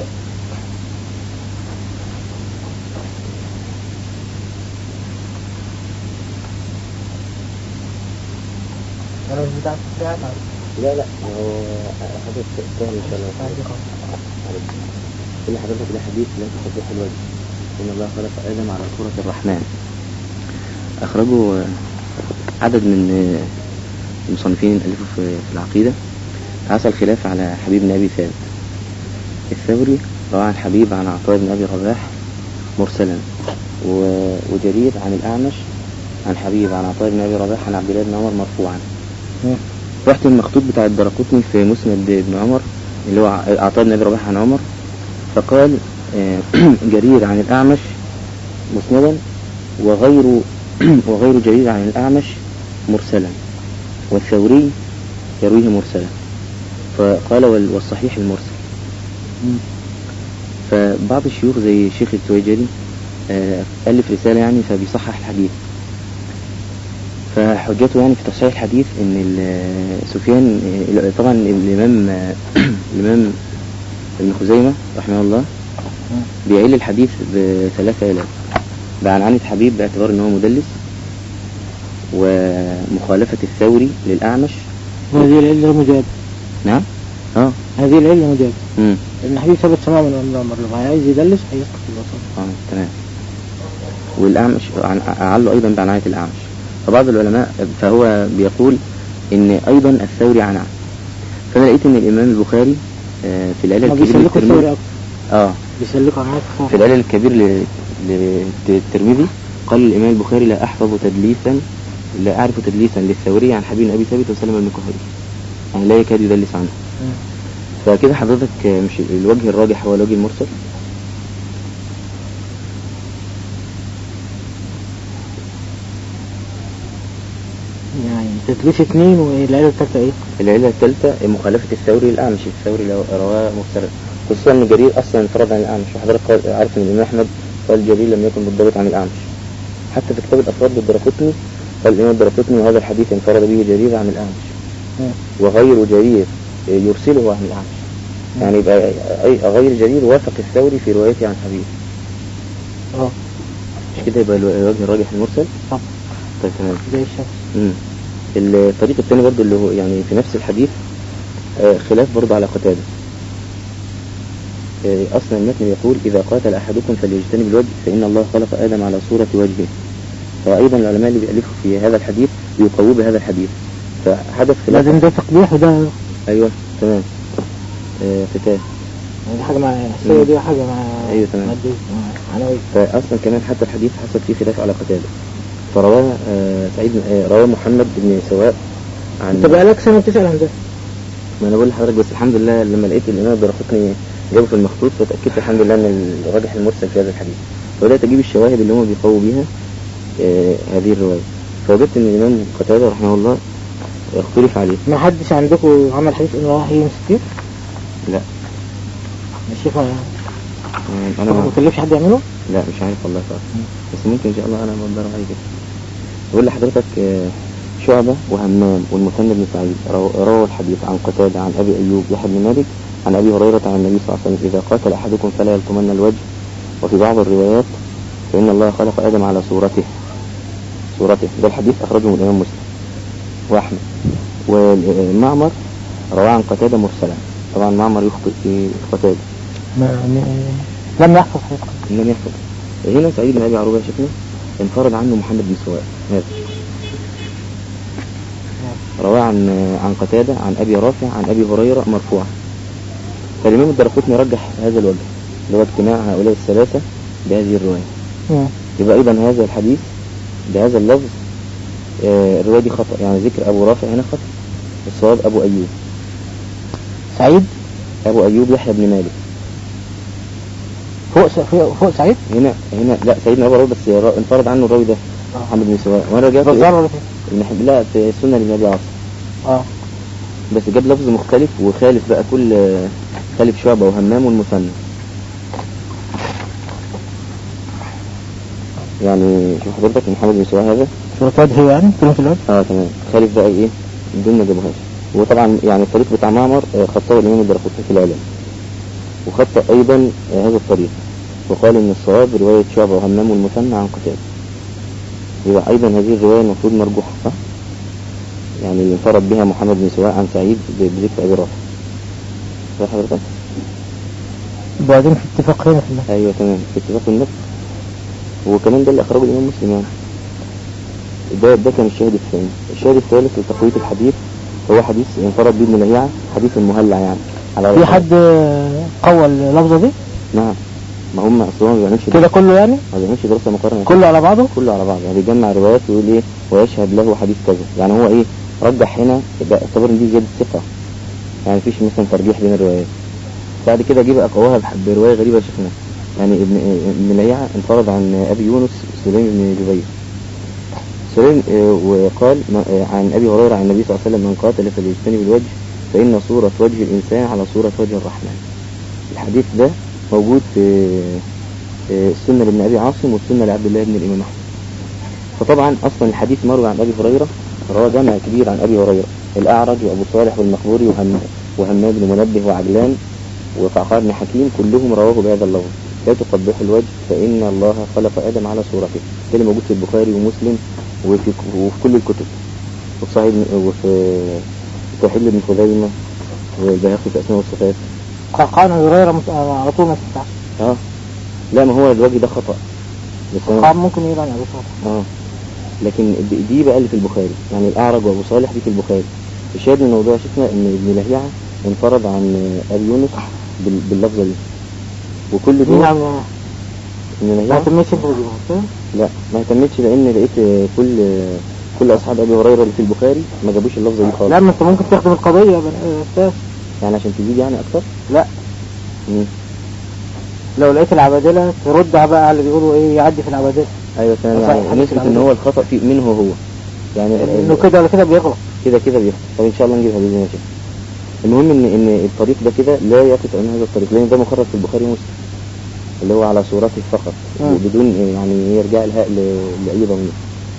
انا مش بتاع بتاعت لا لا هو حضرتك سهل ان شاء الله عليك. كل حضرتك ده حديث لا تصدق الوجه إن الله خلق آدم على صورة الرحمن أخرجوا عدد من المصنفين اللي ألفوا في في العقيدة حصل خلاف على حبيب بن أبي ثابت الثوري روى عن حبيب عن عطاء بن أبي رباح مرسلا و- وجرير عن الأعمش عن حبيب عن عطاء بن أبي رباح عن عبد الله بن عمر مرفوعا رحت المخطوط بتاع الدرقطني في مسند ابن عمر اللي هو عطاء بن أبي رباح عن عمر فقال آه، جرير عن الأعمش مسندا وغير وغير جرير عن الأعمش مرسلا والثوري يرويه مرسلا فقال وال- والصحيح المرسل فبعض الشيوخ زي الشيخ التويجري آه، ألف رسالة يعني فبيصحح الحديث فحجته يعني في تصحيح الحديث ان ال- سفيان آه، طبعا الامام آه، الامام ابن خزيمة رحمه الله بيعيل الحديث بثلاثة آلاف بعنعنة حبيب باعتبار ان هو مدلس ومخالفة الثوري للأعمش هذه العلة مجاب نعم اه هذه العلة مجاب امم ابن حبيب ثبت سماع من ابن عمر لو عايز يدلس هيسقط في الوسط اه تمام والأعمش عن- أعله أيضا بعناية الأعمش فبعض العلماء فهو بيقول إن أيضا الثوري عن عن فأنا لقيت إن الإمام البخاري آه، في العلل ما الكبير بيسلكوا الثوري للترمذي أكتر اه بيسلكوا عناية في العلل الكبير ل- للترمذي قال الإمام البخاري لا أحفظ تدليسا لا أعرف تدليسا للثوري عن حبيب بن أبي ثابت وسلم بن كهيل يعني لا يكاد يدلس عنه فكده حضرتك آه، مش الوجه الراجح هو الوجه المرسل يعني تدليس اثنين والعلة الثالثة ايه؟ العلة الثالثة مخالفة الثوري للأعمش الثوري لو رواه مرسلا خصوصا ان جرير اصلا انفرد عن الأعمش وحضرتك قال- عارف ان الإمام أحمد قال جرير لم يكن بالضبط عن الأعمش حتى في كتاب الأفراد للدرقطني قال الإمام الدرقطني وهذا الحديث انفرد به جرير عن الأعمش مم. وغير جرير يرسله عن الأعمش يعني يبقى أي- غير جرير وافق الثوري في روايته عن حبيب اه مش كده يبقى الو- الوجه الراجح المرسل صح طيب تمام زي الشمس مم. الطريق الثاني برضو اللي هو يعني في نفس الحديث آه، خلاف برضو على قتادة آه، أصلا المتن يقول إذا قاتل أحدكم فليجتنب الوجه فإن الله خلق آدم على صورة وجهه فأيضا العلماء اللي بيألفوا في هذا الحديث بيقووا بهذا الحديث فحدث خلاف لازم ده تقبيح وده أيوه تمام آه، ختان يعني دي حاجة مع حسية دي حاجة مع أيوة تمام. مادية مع عناوي فأصلا كمان حتى الحديث حصل فيه خلاف على قتادة فرواه آه، سعيد آه، رواه محمد بن سواء عن انت بقالك سنة بتسأل عن ده ما انا بقول لحضرتك بس الحمد لله لما لقيت الامام الدرقطني جابه في المخطوط فتاكدت الحمد لله ان الراجح المرسل في هذا الحديث فبدات اجيب الشواهد اللي هم بيقووا بيها آه هذه الروايه فوجدت ان الامام قتاده رحمه الله اختلف عليه ما حدش عندكم عمل حديث انه راح يوم ستين لا الشيخ ما آه، ما انا ما بكلفش حد يعمله لا مش عارف والله صراحه بس ممكن ان شاء الله انا بقدر عليه كده بقول لحضرتك آه، شعبة وهمام والمثنى بن سعيد رو- رووا الحديث عن قتادة عن أبي أيوب يحيى بن مالك عن أبي هريرة عن النبي صلى الله عليه وسلم إذا قاتل أحدكم فلا يلتمن الوجه وفي بعض الروايات فإن الله خلق آدم على صورته صورته ده الحديث أخرجه من الإمام مسلم وأحمد والمعمر رواه عن قتادة مرسلا طبعا معمر يخطئ في قتادة ما م- لم يحفظ حقيقة لم يحفظ هنا سعيد بن أبي عروبة يا شيخنا انفرد عنه محمد بن سواء هذا رواه عن عن قتادة عن أبي رافع عن أبي هريرة مرفوعا فالإمام الدرقطني رجح هذا الوجه اللي هو اجتماع هؤلاء الثلاثة بهذه الرواية مم. يبقى أيضا هذا الحديث بهذا اللفظ آه، الرواية دي خطأ يعني ذكر أبو رافع هنا خطأ الصواب أبو أيوب سعيد أبو أيوب يحيى بن مالك فوق س- فوق فوق سعيد هنا هنا لا سيدنا أبو أيوب بس را- انفرد عنه الراوي ده محمد بن سواء وأنا رجعت بزار ولا فين؟ ابن حب- لا في السنة لابن أبي عاصم اه بس جاب لفظ مختلف وخالف بقى كل خالف شعبة وهمام والمثنى يعني شوف حضرتك محمد بن سواء هذا سورة وجه يعني كلمة الوجه اه تمام خالف بقى ايه دول ما جابوهاش وطبعا يعني الطريق بتاع معمر آه، خطاه الامام الدرقطني في العلم وخطأ ايضا آه، هذا الطريق وقال ان الصواب رواية شعبة وهمام والمثنى عن قتادة يبقى ايضا هذه الرواية المفروض مرجوحة صح؟ يعني انفرد بها محمد بن سواء عن سعيد ب- بذكر ابي رافع صح حضرتك؟ وبعدين في اتفاق هنا في الله ايوه تمام في اتفاق النفس وكمان ده اللي اخرجه الامام مسلم يعني ده ده كان الشاهد الثاني الشاهد الثالث لتقوية الحديث هو حديث انفرد به ابن لهيعة حديث المهلع يعني على في رأي- حد قوى اللفظة دي نعم ما هم اصلا ما بيعملش كده كله يعني ما بيعملش دراسة مقارنة كله على بعضه كله على بعض يعني بيجمع روايات ويقول ايه ويشهد له حديث كذا يعني هو ايه رجح هنا يبقى اعتبر ان دي زيادة ثقة يعني مفيش مثلا ترجيح بين الروايات بعد كده جه بقى قواها بح- برواية غريبة يا شيخنا يعني ابن ابن لهيعة انفرد عن ابي يونس سليم بن جبير سليم آه، وقال ما- آه، عن ابي هريرة عن النبي صلى الله عليه وسلم من قاتل فليجتنب الوجه فان صورة وجه الانسان على صورة وجه الرحمن الحديث ده موجود في آه، السنة لابن ابي عاصم والسنة لعبد الله بن الامام احمد فطبعا اصلا الحديث مروي عن ابي هريرة رواه جمع كبير عن ابي هريرة الاعرج وابو صالح والمقبوري وهم وهمام بن منبه وعجلان وقعقاع بن حكيم كلهم رواه بهذا اللفظ لا تقبحوا الوجه فإن الله خلق آدم على صورته ده اللي موجود في البخاري ومسلم وفي, وفي كل الكتب وفي صحيح ابن- وفي توحيد ابن خزيمة والبيهقي في أسماء والصفات قعقان هريرة مس- آه، على طول ما تنفعش اه لا ما هو الوجه ده خطأ بس أنا قعقان ممكن يقول عن ابو صالح اه لكن دي- دي بقى اللي في البخاري يعني الأعرج وأبو صالح دي في البخاري الشاهد من الموضوع شفنا إن ابن لهيعة انفرد عن أبي يونس بال- باللفظة دي وكل مين دول عم ابن ما لهيعة تمشي انت بتجيبها كده؟ لا ما اهتمتش لان لقيت آه، كل آه، كل اصحاب ابي هريره اللي في البخاري ما جابوش اللفظه دي خالص لا ما انت ممكن تخدم القضية يا بني- يا استاذ يعني عشان تزيد يعني اكتر لا مم. لو لقيت العبادلة ترد بقى على اللي بيقولوا ايه يعدي في العبادلة ايوه تمام صحيح، يعني حديث نثبت ان العبادة. هو الخطا في منه هو يعني انه كده ولا كده بيغلط كده كده بيحصل طب ان شاء الله نجيبها باذن الله المهم ان ان الطريق ده كده لا يقف عن هذا الطريق لان ده مخرج في البخاري ومسلم اللي هو على صورته فقط مم. بدون يعني يرجع الهاء ل- لاي ضمير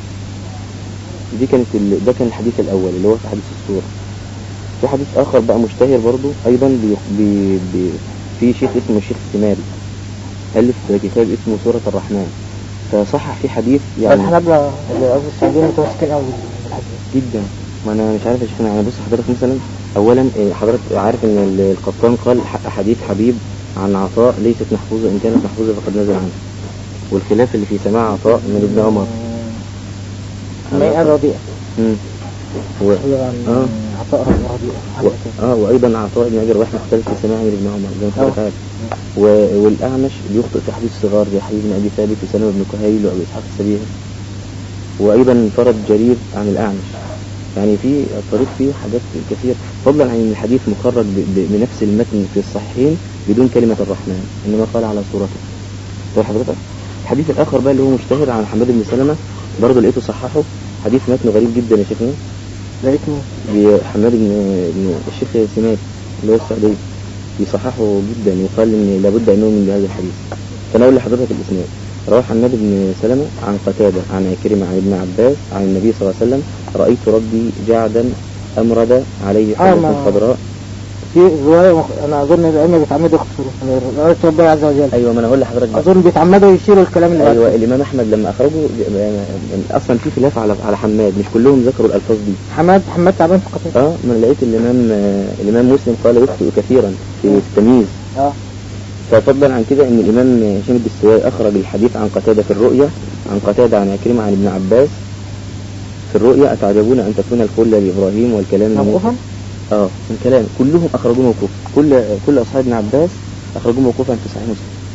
دي كانت ال... ده كان الحديث الاول اللي هو في حديث الصوره في حديث اخر بقى مشتهر برضو ايضا بي... بي... بي... في شيخ اسمه الشيخ السماري الف كتاب اسمه سوره الرحمن فصحح في حديث يعني الحنابلة اللي قصدي السعوديين متمسكين قوي بالحديث جدا ما انا مش عارف يا شيخنا يعني بص حضرتك مثلا اولا إيه، حضرتك عارف ان ال- القطان قال ح- حديث حبيب عن عطاء ليست محفوظة ان كانت محفوظة فقد نزل عنه والخلاف اللي في سماع عطاء من ابن عمر ميئة رديئة مم. و... هي عن آه. عطاء رديئة و... حاجة كده. اه وايضا عطاء بن ابي رواح مختلف في سماع من ابن عمر زي ما حضرتك آه. عارف و... والاعمش بيخطئ في حديث صغار زي حديث بن ابي ثابت وسلمة بن كهيل وابي اسحاق السبيعي وايضا انفرد جرير عن الاعمش يعني في الطريق فيه حاجات كثير فضلا عن ان الحديث مخرج ب... ب... بنفس المتن في الصحيحين بدون كلمة الرحمن انما قال على صورته طيب حضرتك الحديث الاخر بقى اللي هو مشتهر عن حماد بن سلمة برضه لقيته صححه حديث متنه غريب جدا يا شيخنا لقيت مين؟ بحماد بن بن الشيخ سمات اللي هو السعودي يصححه جدا وقال ان لابد انه من بهذا الحديث فانا اقول لحضرتك الاسناد رواه حماد بن سلمة عن قتادة عن عكرمة عن ابن عباس عن النبي صلى الله عليه وسلم رأيت ربي جعدا أمرد عليه آه، حلة ما- خضراء في رواية مخ... أنا أظن الأئمة بيتعمدوا يخسروا رواية ربنا عز وجل أيوة ما أنا أقول لحضرتك بقى. أظن بيتعمدوا يشيلوا الكلام اللي أيوة بعده. الإمام أحمد لما أخرجه أصلا في خلاف على على حماد مش كلهم ذكروا الألفاظ دي حماد حماد تعبان في قتيل اه ما أنا لقيت الإمام آه، الإمام مسلم قال يخطئ كثيرا في التمييز اه ففضلا عن كده ان الامام هشام الدستوائي اخرج الحديث عن قتادة في الرؤيا عن قتادة عن عكرمة عن ابن عباس في الرؤيا اتعجبون ان تكون الخلة لابراهيم والكلام لموسى موقوفا اه من كلام كلهم اخرجوه موقوف كل كل اصحاب ابن عباس اخرجوه موقوفا في صحيح مسلم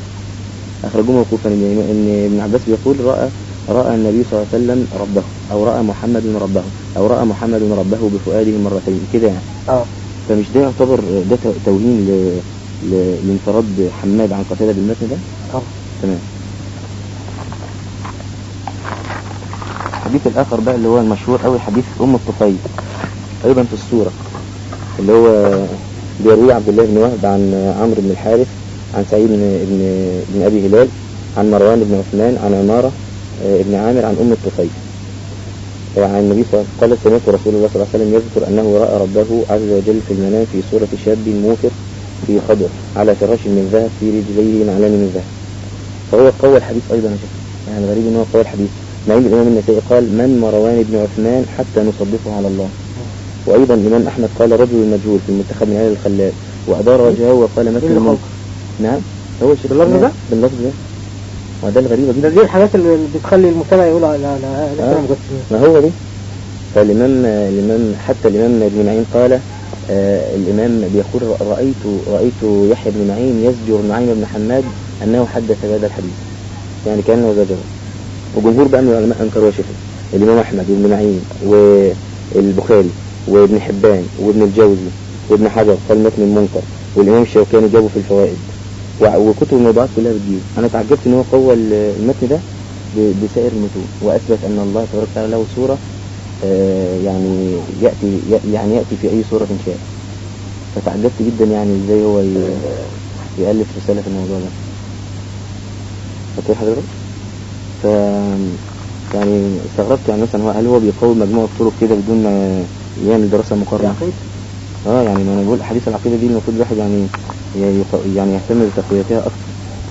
أخرجوه موقوفا إن إن ابن عباس بيقول رأى رأى النبي صلى الله عليه وسلم ربه أو رأى محمد ربه أو رأى محمد ربه بفؤاده مرتين كده يعني اه فمش ده يعتبر ده تو- توهين ل... ل... لانفراد حماد عن قتادة بالمتن ده؟ طبعا تمام الحديث الآخر بقى اللي هو المشهور أوي حديث أم الطفيل أيضا في السورة اللي هو بيروي عبد الله بن وهب عن عمرو بن الحارث عن سعيد بن بن, بن أبي هلال عن مروان بن عثمان عن عمارة آه، بن عامر عن أم الطفيل آه، عن النبي صلى الله عليه وسلم قال سمعت رسول الله صلى الله عليه وسلم يذكر أنه رأى ربه عز وجل في المنام في صورة شاب موفر في خضر على فراش من ذهب في رجليه نعلان من ذهب فهو قوى الحديث أيضا يا شيخ يعني غريب ان هو قوى الحديث مع ان الإمام النسائي قال من مروان بن عثمان حتى نصدقه على الله وأيضا الإمام أحمد قال رجل مجهول في المنتخب من آل الخلال وأدار وجهه وقال مثل اللي المنكر نعم هو الشيخ باللفظ ده؟ باللفظ ده وده الغريبة ده جدا دي الحاجات اللي بتخلي المجتمع يقول لا لا لا آه. احنا مجسمين ما هو دي فالإمام الإمام حتى الإمام ابن معين قال آه الإمام بيقول رأيت رأيت يحيى بن معين يزجر نعيم بن حماد أنه حدث بهذا الحديث يعني كأنه زجره وجمهور بقى من العلماء أنكروا يا شيخ الإمام أحمد وابن معين والبخاري وابن حبان وابن الجوزي وابن حجر قال متن المنكر والإمام الشوكاني جابه في الفوائد وع- وكتب الموضوعات كلها بتجيب أنا تعجبت إن هو قوى ال- المتن ده ب- بسائر المتون وأثبت أن الله تبارك وتعالى له صورة آه، يعني يأتي ي- يعني يأتي في أي صورة شاء فتعجبت جدا يعني ازاي هو ي- يألف رسالة في الموضوع ده فاكر حضرتك؟ ف يعني استغربت يعني مثلا هو- هل هو بيقوي مجموعة طرق كده بدون ما يعمل دراسة مقارنة؟ العقيدة اه يعني ما انا بقول حديث العقيدة دي المفروض الواحد يعني ي- يق- يعني يهتم بتقويتها اكتر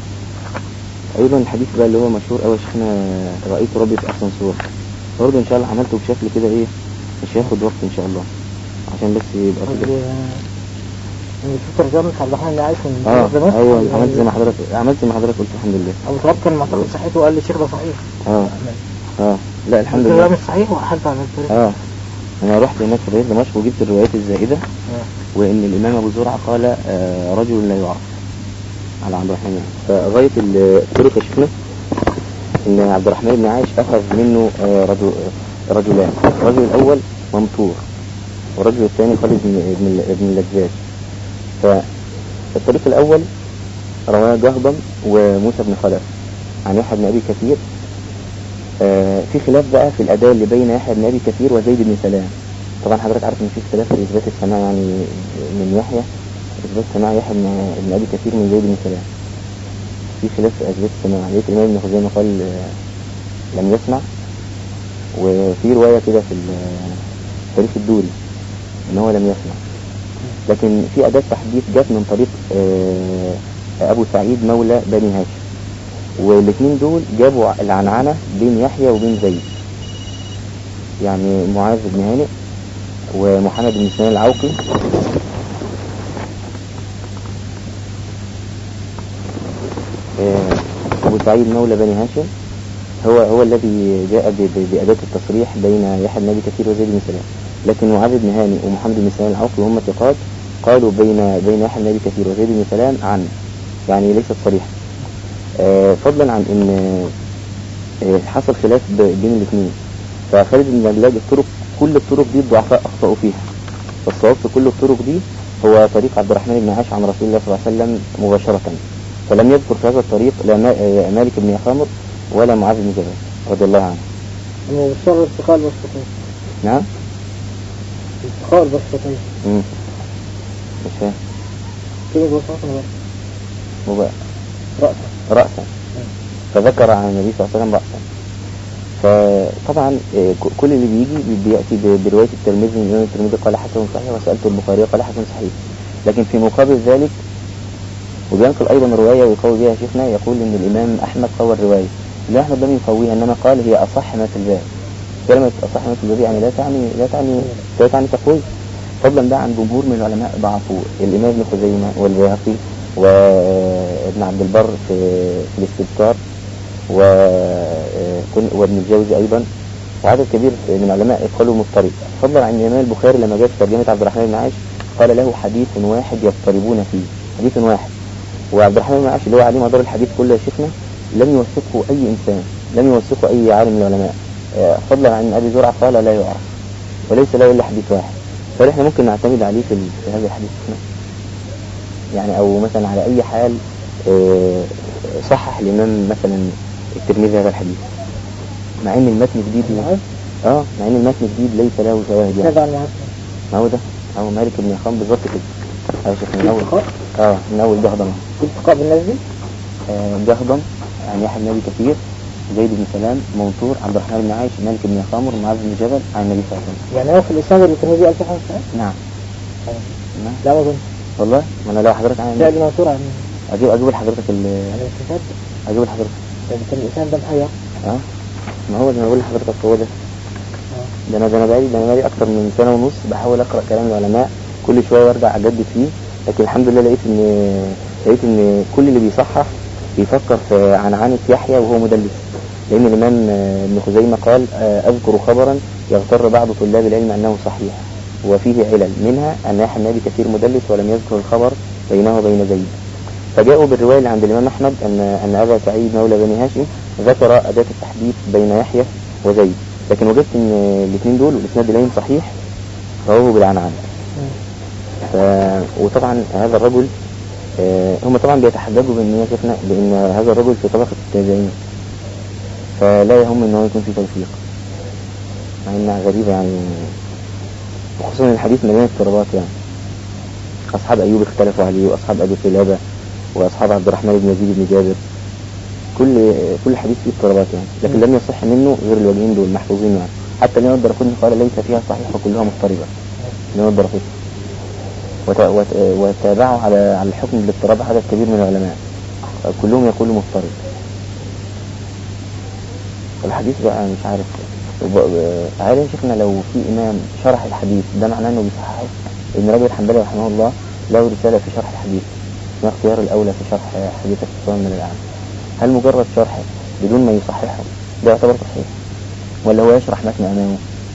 ايضا الحديث بقى اللي هو مشهور قوي شيخنا رأيت ربي في احسن صورة برضه ان شاء الله عملته بشكل كده ايه مش هياخد وقت ان شاء الله عشان بس يبقى كده يعني شوف ترجمة عبد الرحمن اللي عايش من اه زمان ايوه عملت زي ما حضرتك عملت زي ما حضرتك قلت الحمد لله ابو تراب كان معتقد صحته وقال لي الشيخ ده صحيح اه اه لا الحمد ده لله مش صحيح وحلت على الطريق اه انا رحت هناك في رياض دمشق وجبت الروايات الزائدة وان الامام ابو زرعة قال آه رجل لا يعرف على عبد الرحمن يعني فغاية ال- الطرق يا شيخنا ان عبد الرحمن بن عايش اخذ منه آه رجل آه، رجلان الرجل الاول ممطور والرجل الثاني خالد بن بن بن اللذاذ فالطريق الاول رواه جهضم وموسى بن خلف عن يحيى بن ابي كثير آه، في خلاف بقى في الاداء اللي بين يحيى بن ابي كثير وزيد بن سلام طبعا حضرتك عارف ان في اختلاف في اثبات السماع يعني من يحيى اثبات سماع يحيى بن بن ابي كثير من زيد بن سلام في خلاف في اثبات السماع لقيت الامام ابن خزيمه قال آه، لم يسمع وفي روايه كده في ال- تاريخ الدوري ان هو لم يسمع لكن في اداه تحديث جت من طريق آه، ابو سعيد مولى بني هاشم والاثنين دول جابوا العنعنة بين يحيى وبين زيد يعني معاذ بن هانئ ومحمد بن سنان العوقي آه، أبو سعيد مولى بني هاشم هو هو الذي جاء ب- ب- بأداة التصريح بين يحيى بن أبي كثير وزيد بن سلام لكن معاذ بن هاني ومحمد بن سلام العوقي هم ثقات قالوا بين بين يحيى بن أبي كثير وزيد بن سلام عن يعني ليست صريحة آه، فضلا عن ان آه، حصل خلاف ب- بين الاثنين فخالد بن مجلاج الطرق كل الطرق دي الضعفاء اخطأوا فيها فالصواب في كل الطرق دي هو طريق عبد الرحمن بن عاش عن رسول الله صلى الله عليه وسلم مباشرة فلم يذكر في هذا الطريق لا ما- آه، مالك بن يخامر ولا معاذ بن جبل رضي الله عنه انه بالشر ارتقاء البسطتين نعم ارتقاء البسطتين مم. مش فاهم كده بسطتين بس مبقى. رأسا رأسا فذكر عن النبي صلى الله عليه وسلم رأسا فطبعا آه، ك- كل اللي بيجي بي- بيأتي ب- برواية الترمذي من الإمام الترمذي قال حسن صحيح وسألت البخاري قال حسن صحيح لكن في مقابل ذلك وبينقل أيضا رواية ويقوي بها شيخنا يقول إن الإمام أحمد قوى الرواية الإمام أحمد لم يقويها إنما قال هي أصح ما في الباب كلمة أصح ما في الباب يعني لا تعني لا تعني لا تعني تقوي فضلا بقى عن جمهور من العلماء ضعفوه الإمام ابن خزيمة والبيهقي وابن عبد البر في في الاستذكار وكن- وابن الجوزي أيضا وعدد كبير من العلماء قالوا مضطرب فضلا عن الإمام البخاري لما جاء في ترجمة عبد الرحمن بن عايش قال له حديث واحد يضطربون فيه حديث واحد وعبد الرحمن بن عاش اللي هو عليه مدار الحديث كله يا شيخنا لم يوثقه أي إنسان لم يوثقه أي عالم من العلماء آه، فضلا عن أبي زرعة قال لا يعرف وليس له إلا حديث واحد فإحنا ممكن نعتمد عليه في, ال- في هذا الحديث هنا يعني أو مثلا على أي حال آه، صحح الإمام مثلا الترمذي هذا الحديث مع إن المتن جديد معاذ اه مع إن المتن جديد ليس له شواهد يعني كذا عن معاذ ما هو ده هو مالك بن يخام بالظبط كده أيوة شيخ من أول التقاء اه من أول جهضم التقاء بالناس دي آه، جهضم عن يحيى بن أبي كثير زيد بن سلام منصور عبد الرحمن بن عايش مالك بن يخامر معاذ بن جبل عن النبي صلى الله عليه وسلم يعني هو في الإسناد اللي الترمذي قال فيه حاجة صحيح؟ نعم نعم لا ما أظن والله ما أنا لو حضرتك عن لا ابن منصور عن أجيب أجيب لحضرتك ال عن الكتاب أجيب لحضرتك يعني كان الإسناد ده محير اه ما هو زي ما بقول لحضرتك هو ده ده انا ده انا بقالي ده انا بقالي اكتر من سنه ونص بحاول اقرا كلام العلماء كل شويه وارجع اجدد فيه لكن الحمد لله لقيت ان لقيت ان كل اللي بيصحح بيفكر في عنعنة يحيى وهو مدلس لان الامام آه، ابن خزيمه قال آه، اذكر خبرا يغتر بعض طلاب العلم انه صحيح وفيه علل منها ان يحيى بن ابي كثير مدلس ولم يذكر الخبر بينه وبين زيد فجاءوا بالرواية اللي عند الإمام أحمد أن أن أبا سعيد مولى بني هاشم ذكر أداة التحديث بين يحيى وزيد لكن وجدت أن الاثنين دول والإسناد اليهم صحيح رواه بالعنعن ف... وطبعا هذا الرجل آه، هم طبعا بيتحججوا بأن هي شفنا بأن هذا الرجل في طبقة التابعين فلا يهم أن هو يكون في توفيق مع إنها غريبة يعني وخصوصا الحديث مليان اضطرابات يعني أصحاب أيوب اختلفوا عليه وأصحاب أبي قلابة وأصحاب عبد الرحمن بن يزيد بن جابر كل كل حديث فيه اضطرابات يعني لكن لم يصح منه غير الوجهين دول محفوظين يعني حتى الإمام الدرقطني قال ليس فيها صحيح وكلها مضطربة الإمام الدرقطني وت- وت- وتابعوا على على الحكم بالاضطراب عدد كبير من العلماء كلهم يقولوا مضطرب الحديث بقى مش عارف وب- هل يا شيخنا لو في إمام شرح الحديث ده معناه إنه بيصححه ابن رجب الحنبلي رحمه الله له رسالة في شرح الحديث اسمها اختيار الأولى في شرح حديث اختصار من الأعمى هل مجرد شرحه بدون ما يصححه ده يعتبر تصحيح ولا هو يشرح متن أمامه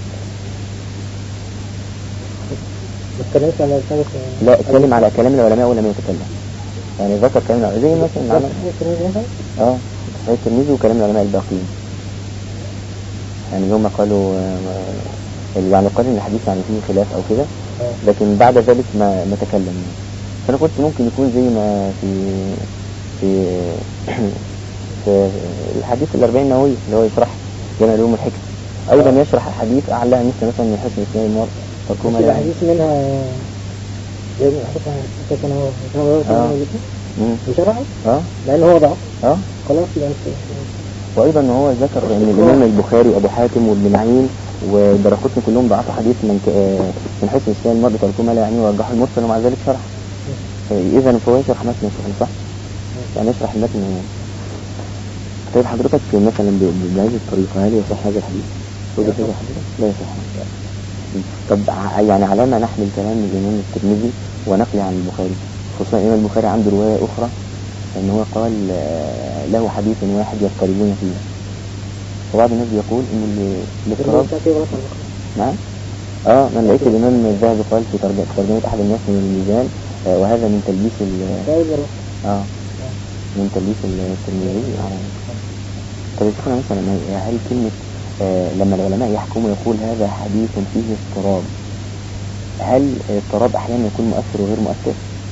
ما اتكلمش على الإسناد لا اتكلم على كلام العلماء ولم يتكلم يعني ذكر كلام العلماء زي مثلا ده عمل صحيح الترمذي مثلا؟ اه صحيح الترمذي وكلام العلماء الباقيين يعني هم قالوا آه، اللي يعني قال ان الحديث يعني فيه خلاف او كده آه. لكن بعد ذلك ما ما تكلم فانا قلت ممكن يكون زي ما في في في الحديث الأربعين النووي اللي هو يشرح جمع علوم الحكم ايضا يشرح الحديث اعلى مثل مثلا من حسن اسماء المرء تركوه في لا الحديث منها يا ابن أحسن كان هو كان هو آه. مم. وشرحه اه لأن هو ضعف اه خلاص يبقى مش وايضا ان هو ذكر ان الامام البخاري وابو حاتم وابن معين ودرقطني كلهم ضعفوا حديث من ك... آه، من حسن اسلام المرء تركوه ما لا يعني ورجحوا المرسل ومع ذلك شرح اذا فهو يشرح متن الصحيح صح؟ يعني يشرح المتن طيب حضرتك مثلا ب- ب- بهذه الطريقه هل يصح هذا الحديث؟ وجهة نظر حضرتك؟ لا يصح طب ع- يعني على ما نحمل كلام الامام الترمذي ونقله عن البخاري خصوصا الامام البخاري عنده روايه اخرى ان هو قال آه، له حديث واحد يضطربون فيه وبعض الناس بيقول ان ال- الاضطراب نعم اه من لقيت الامام الذهبي قال في ترجمه ترجمه احد الناس من الميزان آه وهذا من تلبيس ال اه من تلبيس الترمذي على طب شوفنا مثلا هل كلمه آه لما العلماء يحكموا يقول هذا حديث فيه اضطراب هل الاضطراب احيانا يكون مؤثر وغير مؤثر؟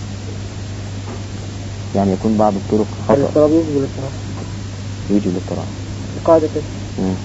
يعني يكون بعض الطرق خطأ الاضطراب يوجب الاضطراب يوجب الاضطراب القاعدة كده مم.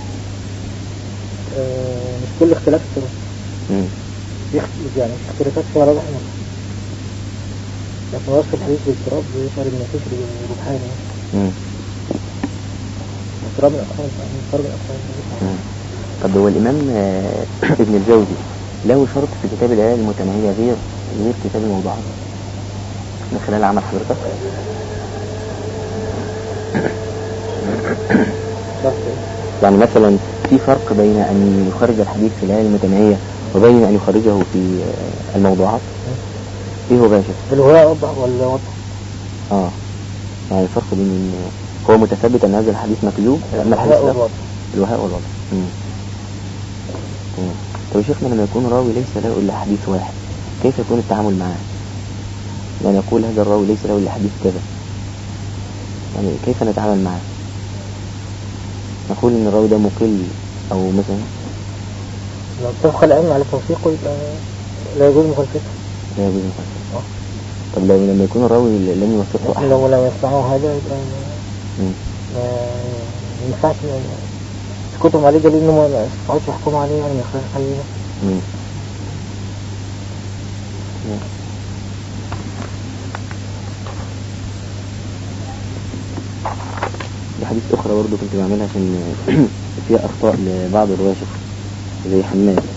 آه، مش كل اختلاف الطرق مم. يختلف يعني في اختلافات فيها رجح ونقص لكن وصف الحديث بالاضطراب يشعر ان فكر ربحان يعني مم. اضطراب من اقسام اضطراب من اقسام مم. طب هو الإمام آه، ابن الجوزي له شرط في كتاب الآية المتناهية غير غير كتاب الموضوعات من خلال عمل حضرتك شرط يعني مثلا في فرق بين أن يخرج الحديث في الآية المتناهية وبين أن يخرجه في آه، الموضوعات إيه هو بقى يا شيخ؟ الهواء اوضح ولا واضح؟ اه يعني الفرق بين إن هو متثبت أن هذا الحديث مكذوب أما الحديث الهواء لا والوضع الوهاء والوضع مم. تمام طب يا شيخنا لما يكون راوي ليس له إلا حديث واحد كيف يكون التعامل معاه؟ يعني يقول هذا الراوي ليس له إلا حديث كذا يعني كيف نتعامل معه نقول إن الراوي ده مقل أو مثلا لو اتفق العلم على توثيقه يبقى لا يجوز مخالفته لا يجوز مخالفة طب لو لما يكون الراوي لم يوثقه أحد لو لم يسمعوا هذا يبقى مم. ما ما ينفعش يسكتهم عليه دليل انهم ما يستطيعوش يحكموا عليه يعني ما خلينا مم. في حديث أخرى برضو كنت بعملها عشان فيها أخطاء لبعض الرواة زي حماد